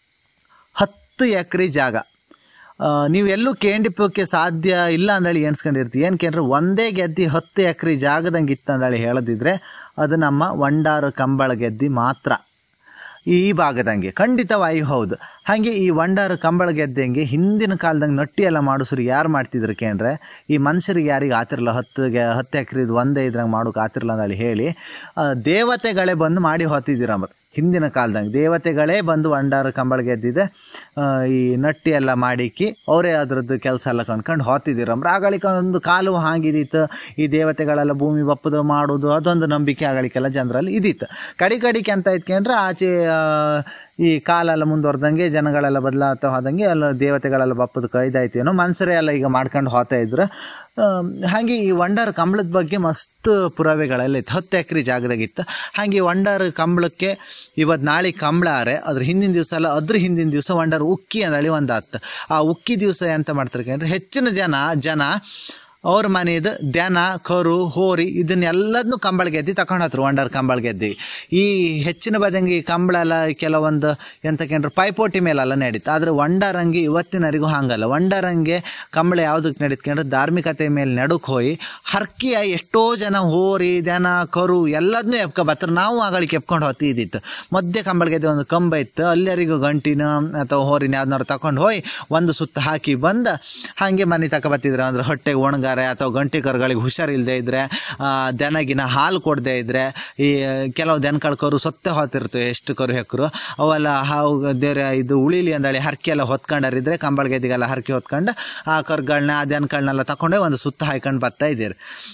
ಹತ್ತು ಎಕರೆ ಜಾಗ ಆ, ನೀವು ಎಲ್ಲೂ ಕೇಂಡಿಪಕ್ಕೆ ಸಾಧ್ಯ ಇಲ್ಲ ಅಂದೇಳಿ ಎಣ್ಸ್ಕೊಂಡಿರ್ತೀವಿ ಏನು ಕೇಂದ್ರೆ ಒಂದೇ ಗೆದ್ದಿ ಹತ್ತು ಎಕರೆ ಜಾಗದಂಗೆ ಇತ್ತು ಅಂದೇಳಿ ಹೇಳದಿದ್ರೆ ಅದು ನಮ್ಮ ವಂಡಾರ ಕಂಬಳ ಗೆದ್ದಿ ಮಾತ್ರ ಈ ಭಾಗದಂಗೆ ಖಂಡಿತವಾಗಿ ಹೌದು ಹಾಗೆ ಈ ವಂಡಾರ ಕಂಬಳ ಗೆದ್ದಂಗೆ ಹಿಂದಿನ ಕಾಲದಂಗೆ ನಟ್ಟಿ ಎಲ್ಲ ಮಾಡಿಸ್ರು ಯಾರು ಮಾಡ್ತಿದ್ರು ಕೇಂದ್ರೆ ಈ ಮನುಷ್ಯರಿಗೆ ಯಾರಿಗೆ ಆತಿರಲ್ಲ ಹತ್ತಿಗೆ ಹತ್ತು ಎಕರೆದು ಒಂದೇ ಇದ್ರಂಗೆ ಮಾಡೋಕೆ ಆತಿರಲ್ಲ ಅಂತೇಳಿ ಹೇಳಿ ಆ, ದೇವತೆಗಳೇ ಬಂದು ಮಾಡಿ ಹೊತ್ತಿದ್ದೀರ ಹಿಂದಿನ ಕಾಲದಂಗೆ ದೇವತೆಗಳೇ ಬಂದು ವಂಡಾರ ಕಂಬಳ ಗೆದ್ದಿದೆ ಆ, ಈ ನಟ್ಟಿ ಎಲ್ಲ ಮಾಡಿಕ್ಕಿ ಅವರೇ ಅದ್ರದ್ದು ಕೆಲಸ ಎಲ್ಲ ಕಂಡ್ಕೊಂಡು ಹೊತ್ತಿದ್ದೀರಂಬ್ರ ಆಗಳಿಕ ಒಂದು ಕಾಲು ಹಾಗಿದಿತ್ತು ಈ ದೇವತೆಗಳೆಲ್ಲ ಭೂಮಿ ಬಪ್ಪದು ಮಾಡೋದು ಅದೊಂದು ನಂಬಿಕೆ ಆಗಳಿಕೆಲ್ಲ ಜನರಲ್ಲಿ ಇದಿತ್ತು ಕಡಿ ಕಡಿಕೆ ಅಂತ ಇತ್ಕೊಂಡ್ರೆ ಆಚೆ ಆ, ಈ ಕಾಲೆಲ್ಲ ಮುಂದುವರ್ದಂಗೆ ಜನಗಳೆಲ್ಲ ಬದಲಾಗ್ತಾ ಹೋದಂಗೆ ಎಲ್ಲ ದೇವತೆಗಳೆಲ್ಲ ಬಪ್ಪದು ಕೈದಾಯ್ತೇನೋ ಮನ್ಸರೇ ಎಲ್ಲ ಈಗ ಮಾಡ್ಕೊಂಡು ಹೋಗ್ತಾ ಇದ್ರು ಆಮ್, ಹಾಗೆ ಈ ವಂಡಾರ ಕಂಬಳದ ಬಗ್ಗೆ ಮಸ್ತ್ ಪುರಾವೆಗಳೆಲ್ಲ ಇತ್ತು ಹತ್ತು ಎಕರೆ ಜಾಗದಾಗಿತ್ತು ಹಾಗೆ ವಂಡಾರ ಕಂಬಳಕ್ಕೆ ಇವತ್ತು ನಾಳೆ ಕಂಬಳ ಆರೆ ಅದ್ರ ಹಿಂದಿನ ದಿವಸ ಅಲ್ಲ ಅದ್ರ ಹಿಂದಿನ ದಿವಸ ವಂಡಾರ ಉಕ್ಕಿ ಅಂದೇಳಿ ಒಂದು ಆತ್ತು ಆ ಉಕ್ಕಿ ದಿವಸ ಎಂತ ಮಾಡ್ತಾರೆ ಅಂದ್ರೆ ಹೆಚ್ಚಿನ ಜನ ಜನ ಅವ್ರ ಮನೆಯದು ದನ ಕರು ಹೋರಿ ಇದನ್ನೆಲ್ಲದನ್ನು ಕಂಬಳ ಗೆದ್ದಿ ತಗೊಂಡು ಹತ್ರ ವಂಡರ್ ಕಂಬಳ ಗೆದ್ದಿ ಈ ಹೆಚ್ಚಿನ ಬದಂಗೆ ಈ ಕಂಬಳ ಎಲ್ಲ ಕೆಲವೊಂದು ಎಂತ ಕೇಂದ್ರ ಪೈಪೋಟಿ ಮೇಲೆಲ್ಲ ನಡೀತು ಆದರೆ ವಂಡರಂಗಿ ಇವತ್ತಿನವರೆಗೂ ಹಂಗಲ್ಲ ವಂಡರಂಗೆ ಕಂಬಳ ಯಾವುದಕ್ಕೆ ನಡೀತ್ಕೊಂಡ್ರೆ ಧಾರ್ಮಿಕತೆ ಮೇಲೆ ನಡುಕ್ ಹೋಗಿ ಹರ್ಕಿಯ ಎಷ್ಟೋ ಜನ ಹೋರಿ ದನ ಕರು ಎಲ್ಲದನ್ನೂ ಎಪ್ಕ ಬರ್ತಾರೆ ನಾವು ಆಗಳಿಗೆ ಎಪ್ಕೊಂಡು ಹೊತ್ತಿ ಇದ್ದಿತ್ತು ಮಧ್ಯೆ ಕಂಬಳ ಗೆದ್ದೆ ಒಂದು ಕಂಬ ಇತ್ತು ಅಲ್ಲರಿಗೂ ಗಂಟಿನ ಅಥವಾ ಹೋರಿನ ಯಾವ್ದನ್ನಾರು ತಗೊಂಡು ಹೋಗಿ ಒಂದು ಸುತ್ತ ಹಾಕಿ ಬಂದ ಹಾಗೆ ಮನೆ ತಕ ಬರ್ತಿದ್ರು ಅಂದ್ರೆ ಹೊಟ್ಟೆಗೆ ಒಣಗಾರೆ ಅಥವಾ ಗಂಟಿ ಕರುಗಳಿಗೆ ಹುಷಾರಿಲ್ಲದೆ ಇದ್ರೆ ಆ, ದನಗಿನ ಹಾಲು ಕೊಡದೆ ಇದ್ರೆ ಈ ಕೆಲವು ದನಗಳ ಕರು ಸೊತ್ತೆ ಹೊತ್ತಿರ್ತವೆ ಎಷ್ಟು ಕರು ಹೆಕ್ಕರು ಅವೆಲ್ಲ ಹಾವು ದೇವ್ರ ಇದು ಉಳಿಲಿ ಅಂದೇಳಿ ಹರಕೆ ಎಲ್ಲ ಹೊತ್ಕೊಂಡರಿದ್ರೆ ಕಂಬಳ ಗೆದ್ದಿಗೆಲ್ಲ ಹರಕೆ ಹೊತ್ಕೊಂಡು ಆ ಕರುಗಳನ್ನ ಆ ದನಗಳನ್ನೆಲ್ಲ ತಗೊಂಡೇ ಒಂದು ಸುತ್ತ ಹಾಯ್ಕೊಂಡು ಬರ್ತಾ ಇದ್ದೀರಿ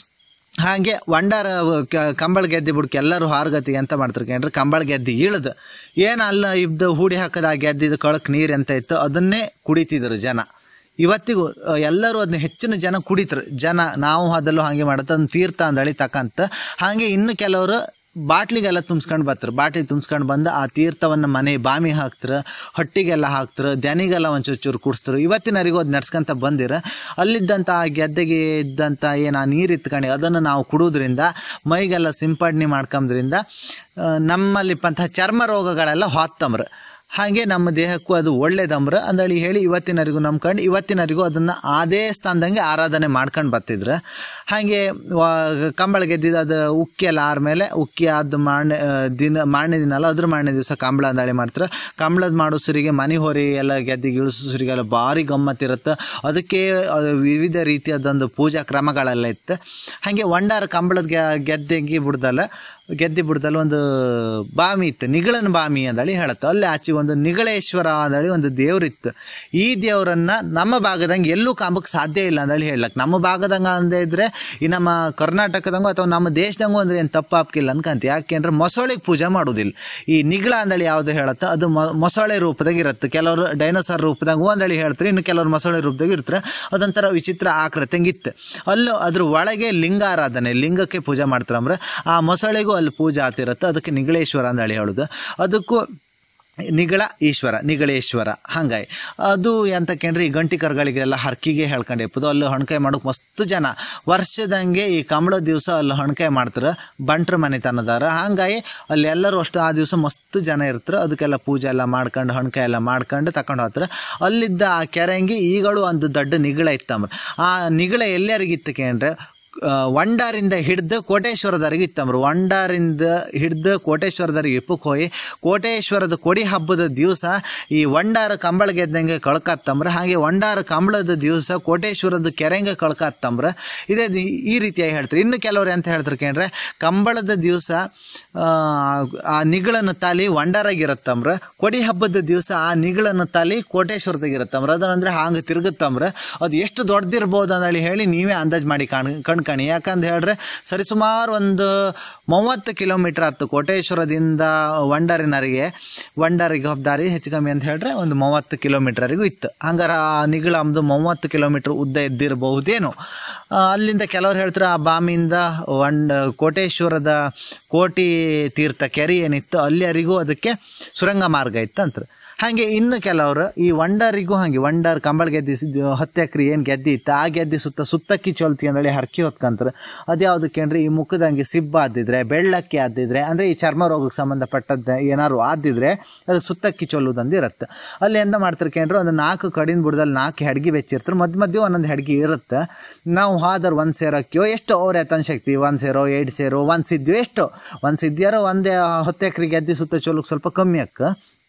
ಹಾಗೆ ವಂಡಾರ ಕ- ಕಂಬಳ ಗೆದ್ದಿ ಬಿಡ್ಕೆ ಎಲ್ಲರೂ ಹಾರ್ಗತಿಗೆ ಅಂತ ಮಾಡ್ತಾರೆ ಕೇಂದ್ರ ಕಂಬಳ ಗೆದ್ದಿ ಇಳ್ದು ಏನು ಅಲ್ಲ ಇದ್ದು ಹೂಡಿ ಹಾಕದ ಆ ಗೆದ್ದಿದ್ದು ಕಳಕ್ ನೀರು ಎಂತ ಇತ್ತು ಅದನ್ನೇ ಕುಡಿತಿದ್ರು ಜನ ಇವತ್ತಿಗೂ ಅಹ್, ಎಲ್ಲರೂ ಅದನ್ನ ಹೆಚ್ಚಿನ ಜನ ಕುಡಿತರು ಜನ ನಾವು ಅದಲ್ಲೂ ಹಾಗೆ ಮಾಡುತ್ತೆ ಅದನ್ನ ತೀರ್ಥ ಅಂದಳಿ ತಕಂತ ಹಾಗೆ ಇನ್ನು ಕೆಲವರು ಬಾಟ್ಲಿಗೆಲ್ಲ ತುಂಬಿಸ್ಕೊಂಡು ಬರ್ತಾರೆ ಬಾಟ್ಲಿ ತುಂಬಿಸ್ಕೊಂಡು ಬಂದು ಆ ತೀರ್ಥವನ್ನು ಮನೆ ಬಾಮಿ ಹಾಕ್ತಾರೆ ಹೊಟ್ಟಿಗೆಲ್ಲ ಹಾಕ್ತಾರೆ ದನಿಗೆಲ್ಲ ಒಂಚೂರು ಚೂರು ಕುಡಿಸ್ತಾರೆ ಇವತ್ತಿನವರೆಗೂ ಅದು ನಡ್ಸ್ಕೊಂತ ಬಂದಿರ ಅಲ್ಲಿದ್ದಂಥ ಆ ಗೆದ್ದೆಗೆ ಇದ್ದಂಥ ಏನು ಆ ನೀರು ಇತ್ಕೊಂಡು ಅದನ್ನು ನಾವು ಕುಡೋದ್ರಿಂದ ಮೈಗೆಲ್ಲ ಸಿಂಪಡಣೆ ಮಾಡ್ಕೊಂಬ್ರಿಂದ ಆ, ನಮ್ಮಲ್ಲಿಪ್ಪಂತಹ ಚರ್ಮ ರೋಗಗಳೆಲ್ಲ ಹೊತ್ತಂಬ್ರ ಹಾಗೆ ನಮ್ಮ ದೇಹಕ್ಕೂ ಅದು ಒಳ್ಳೇದಂಬ್ರ ಅಂದೇಳಿ ಹೇಳಿ ಇವತ್ತಿನವರೆಗೂ ನಂಬ್ಕೊಂಡು ಇವತ್ತಿನವರೆಗೂ ಅದನ್ನು ಅದೇ ಸ್ಥಾನದಂಗೆ ಆರಾಧನೆ ಮಾಡ್ಕೊಂಡು ಬರ್ತಿದ್ರು ಹಾಗೆ ವಾ- ಕಂಬಳ ಗೆದ್ದಿದ್ದು ಅದು ಉಕ್ಕಿ ಎಲ್ಲ ಆದ್ಮೇಲೆ ಉಕ್ಕಿ ಆದ ಮಾರನೇ ದಿನ ಮಾರನೇ ದಿನ ಅಲ್ಲ ಅದ್ರ ಮಾರನೇ ದಿವಸ ಕಂಬಳ ಅಂದಾಳಿ ಮಾಡ್ತಾರೆ ಕಂಬಳದ ಮಾಡೋಸರಿಗೆ ಮನೆ ಹೊರಿ ಎಲ್ಲ ಗೆದ್ದಿಗೆ ಇಳಿಸೋಸರಿಗೆಲ್ಲ ಭಾರಿ ಗಮ್ಮತ್ತಿರುತ್ತೆ ಅದಕ್ಕೆ ಅದು ವಿವಿಧ ರೀತಿಯಾದೊಂದು ಪೂಜಾ ಕ್ರಮಗಳೆಲ್ಲ ಇತ್ತು ಹಾಗೆ ವಂಡಾರ ಕಂಬಳದ ಗೆ ಗೆದ್ದೆಗೆ ಬಿಡ್ದಲ್ಲ ಗೆದ್ದೆ ಬಿಡ್ದಲ್ಲಿ ಒಂದು ಬಾಮಿ ಇತ್ತು ನಿಗಳನ ಬಾಮಿ ಅಂದೇಳಿ ಹೇಳುತ್ತೆ ಅಲ್ಲಿ ಆಚೆ ಒಂದು ನಿಗಳೇಶ್ವರ ಅಂದೇಳಿ ಒಂದು ದೇವ್ರಿತ್ತು ಈ ದೇವರನ್ನ ನಮ್ಮ ಭಾಗದಂಗೆ ಎಲ್ಲೂ ಕಾಂಬಕ್ಕೆ ಸಾಧ್ಯ ಇಲ್ಲ ಅಂದೇಳಿ ಹೇಳಕ್ ನಮ್ಮ ಭಾಗದಂಗ ಅಂದೇ ಇದ್ರೆ ಈ ನಮ್ಮ ಕರ್ನಾಟಕದಂಗು ಅಥವಾ ನಮ್ಮ ದೇಶದಂಗು ಅಂದ್ರೆ ಏನು ತಪ್ಪು ಹಾಕಿಲ್ಲ ಅನ್ಕಂತ ಯಾಕೆಂದ್ರೆ ಮೊಸಳೆಗೆ ಪೂಜೆ ಮಾಡೋದಿಲ್ಲ ಈ ನಿಗಳ ಅಂದೇಳಿ ಯಾವ್ದು ಹೇಳುತ್ತೆ ಅದು ಮೊ- ಮೊಸಳೆ ರೂಪದಾಗ ಇರುತ್ತೆ ಕೆಲವರು ಡೈನೋಸಾರ್ ರೂಪದಾಗ ಅಂದೇಳಿ ಹೇಳ್ತಾರೆ ಇನ್ನು ಕೆಲವರು ಮೊಸಳೆ ರೂಪದಾಗ ಇರ್ತಾರೆ ಅದೊಂಥರ ವಿಚಿತ್ರ ಆಕೃತಿಯಂಗಿತ್ತು ಅಲ್ಲೂ ಅದ್ರ ಒಳಗೆ ಲಿಂಗ ಆರಾಧನೆ ಲಿಂಗಕ್ಕೆ ಪೂಜೆ ಮಾಡ್ತಾರೆ ಅಂದ್ರೆ ಆ ಮೊಸಳೆಗೂ ಅಲ್ಲಿ ಪೂಜೆ ಆತಿರುತ್ತೆ ಅದಕ್ಕೆ ನಿಗಳೇಶ್ವರ ಅಂದೇಳಿ ಹೇಳೋದು ಅದಕ್ಕೂ ನಿಗಳ ಈಶ್ವರ ನಿಗಳೇಶ್ವರ ಹಂಗಾಗಿ ಅದು ಎಂತ ಕೇಂದ್ರೆ ಈ ಗಂಟಿ ಕರ್ಗಳಿಗೆಲ್ಲ ಹರ್ಕಿಗೆ ಹೇಳ್ಕೊಂಡು ಇಪ್ಪದು ಅಲ್ಲಿ ಹಣ್ಕಾಯಿ ಮಾಡೋಕೆ ಮಸ್ತ್ ಜನ ವರ್ಷದಂಗೆ ಈ ಕಂಬಳ ದಿವಸ ಅಲ್ಲಿ ಹಣ್ಕಾಯಿ ಮಾಡ್ತಾರೆ ಬಂಟ್ರ ಮನೆತನದಾರ ಹಂಗಾಗಿ ಅಲ್ಲಿ ಎಲ್ಲರೂ ಅಷ್ಟು ಆ ದಿವಸ ಮಸ್ತ್ ಜನ ಇರ್ತಾರೆ ಅದಕ್ಕೆಲ್ಲ ಪೂಜೆ ಎಲ್ಲ ಮಾಡ್ಕೊಂಡು ಹಣ್ಕಾಯಿ ಎಲ್ಲ ಮಾಡ್ಕೊಂಡು ತಕೊಂಡು ಹೋಗ್ತಾರೆ ಅಲ್ಲಿದ್ದ ಆ ಕೆರೆಂಗಿ ಈಗಳು ಒಂದು ದೊಡ್ಡ ನಿಗಳ ಇತ್ತಂಬ್ರ ಆ ನಿಗಳ ಎಲ್ಲರಿಗಿತ್ತು ಕೇಂದ್ರೆ ಆ, ವಂಡಾರಿಂದ ಹಿಡ್ದು ಕೋಟೇಶ್ವರದವರೆಗೆ ಇತ್ತಂಬ್ರು ವಂಡಾರಿಂದ ಹಿಡ್ದು ಕೋಟೇಶ್ವರದವರೆಗೆ ಇಪ್ಪಕ್ಕೆ ಹೋಗಿ ಕೋಟೇಶ್ವರದ ಕೊಡಿ ಹಬ್ಬದ ದಿವಸ ಈ ವಂಡಾರ ಕಂಬಳ ಗೆದ್ದಂಗೆ ಕಳ್ಕತ್ತಂಬ್ರ ಹಾಗೆ ವಂಡಾರ ಕಂಬಳದ ದಿವಸ ಕೋಟೇಶ್ವರದ ಕೆರೆಂಗೆ ಕಳ್ಕತ್ತಂಬ್ರ ಇದೇ ದಿ- ಈ ರೀತಿಯಾಗಿ ಹೇಳ್ತಾರೆ ಇನ್ನು ಕೆಲವ್ರು ಎಂತ ಹೇಳ್ತಾರೆ ಕೇಂದ್ರೆ ಕಂಬಳದ ದಿವಸ ಆ ನಿಗಳನ್ನು ತಾಲಿ ವಂಡಾರಾಗಿರತ್ತಂಬ್ರ ಕೊಡಿ ಹಬ್ಬದ ದಿವಸ ಆ ನಿಗಳನ್ನು ತಾಲಿ ಕೋಟೇಶ್ವರದಾಗಿರತ್ತಂಬ್ರ ಅದಂದ್ರೆ ಹಾಂಗೆ ತಿರುಗುತ್ತಂಬ್ರ ಅದು ಎಷ್ಟು ದೊಡ್ಡದಿರ್ಬೋದು ಅಂದೇಳಿ ಹೇಳಿ ನೀವೇ ಅಂದಾಜು ಮಾಡಿ ಕಾಣ್ ಕಣ್ಕಣಿ ಯಾಕಂತ ಹೇಳಿದ್ರೆ ಸರಿಸುಮಾರು ಒಂದು ಮೂವತ್ತು ಕಿಲೋಮೀಟ್ರ್ ಆಯ್ತು ಕೋಟೇಶ್ವರದಿಂದ ವಂಡಾರಿನರಿಗೆ ವಂಡಾರಿಗೆ ಹಬ್ದಾರಿ ಹೆಚ್ಚು ಕಮ್ಮಿ ಅಂತ ಹೇಳಿದ್ರೆ ಒಂದು ಮೂವತ್ತು ಕಿಲೋಮೀಟ್ರವರೆಗೂ ಇತ್ತು ಹಂಗಾರೆ ಆ ನಿಗಳಮ್ದು ಮೂವತ್ತು ಕಿಲೋಮೀಟ್ರ್ ಉದ್ದ ಇದ್ದಿರಬಹುದೇನೋ ಆ, ಅಲ್ಲಿಂದ ಕೆಲವ್ರು ಹೇಳ್ತಾರೆ ಆ ಬಾಮಿಯಿಂದ ವಂಡ ಕೋಟೇಶ್ವರದ ಕೋಟಿ ತೀರ್ಥ ಕೆರೆ ಏನಿತ್ತು ಅಲ್ಲಿವರೆಗೂ ಅದಕ್ಕೆ ಸುರಂಗ ಮಾರ್ಗ ಇತ್ತು ಅಂತಾರೆ ಹಾಗೆ ಇನ್ನು ಕೆಲವರು ಈ ವಂಡರಿಗೂ ಹಾಗೆ ವಂಡರ್ ಕಂಬಳ ಗೆದ್ದಿ ಸಿದ್ದು ಹತ್ತು ಎಕರೆ ಏನು ಗೆದ್ದಿ ಇತ್ತು ಆ ಗೆದ್ದಿ ಸುತ್ತ ಸುತ್ತಕ್ಕಿ ಚೊಲ್ತಿ ಅಂದೇಳಿ ಹರಕೆ ಹೊತ್ಕೊಂತಾರೆ ಅದ್ಯಾವುದಕ್ಕೆ ಅಂದ್ರೆ ಈ ಮುಖದಂಗೆ ಸಿಬ್ಬ ಆದಿದ್ರೆ ಬೆಳ್ಳಕ್ಕಿ ಆದಿದ್ರೆ ಅಂದರೆ ಈ ಚರ್ಮ ರೋಗಕ್ಕೆ ಸಂಬಂಧಪಟ್ಟದ್ದು ಏನಾದ್ರು ಆದಿದ್ರೆ ಅದಕ್ಕೆ ಸುತ್ತಕ್ಕಿ ಚೊಲ್ಲುದಂದು ಇರುತ್ತೆ ಅಲ್ಲಿ ಎಂತ ಮಾಡ್ತಾರೆ ಕೇಂದ್ರ ಒಂದು ನಾಲ್ಕು ಕಡಿನ ಬುಡದಲ್ಲಿ ನಾಲ್ಕು ಹೆಡ್ಗಿ ಬೆಚ್ಚಿರ್ತಾರೆ ಮಧ್ಯ ಮಧ್ಯೆ ಒಂದೊಂದು ಹೆಡ್ಗಿ ಇರುತ್ತೆ ನಾವು ಹಾದರ್ ಒಂದು ಸೇರಕ್ಕಿಯೋ ಎಷ್ಟು ಅವ್ರ ಎತ್ತನ ಶಕ್ತಿ ಒಂದು ಸೇರೋ ಎರಡು ಸೇರೋ ಒಂದು ಸಿದ್ದಿಯೋ ಎಷ್ಟೋ ಒಂದು ಸಿದ್ದಿಯಾರೋ ಒಂದೇ ಹತ್ತು ಎಕರೆ ಗೆದ್ದಿ ಸುತ್ತ ಚೊಲಕ್ಕೆ ಸ್ವಲ್ಪ ಕಮ್ಮಿ ಅಕ್ಕ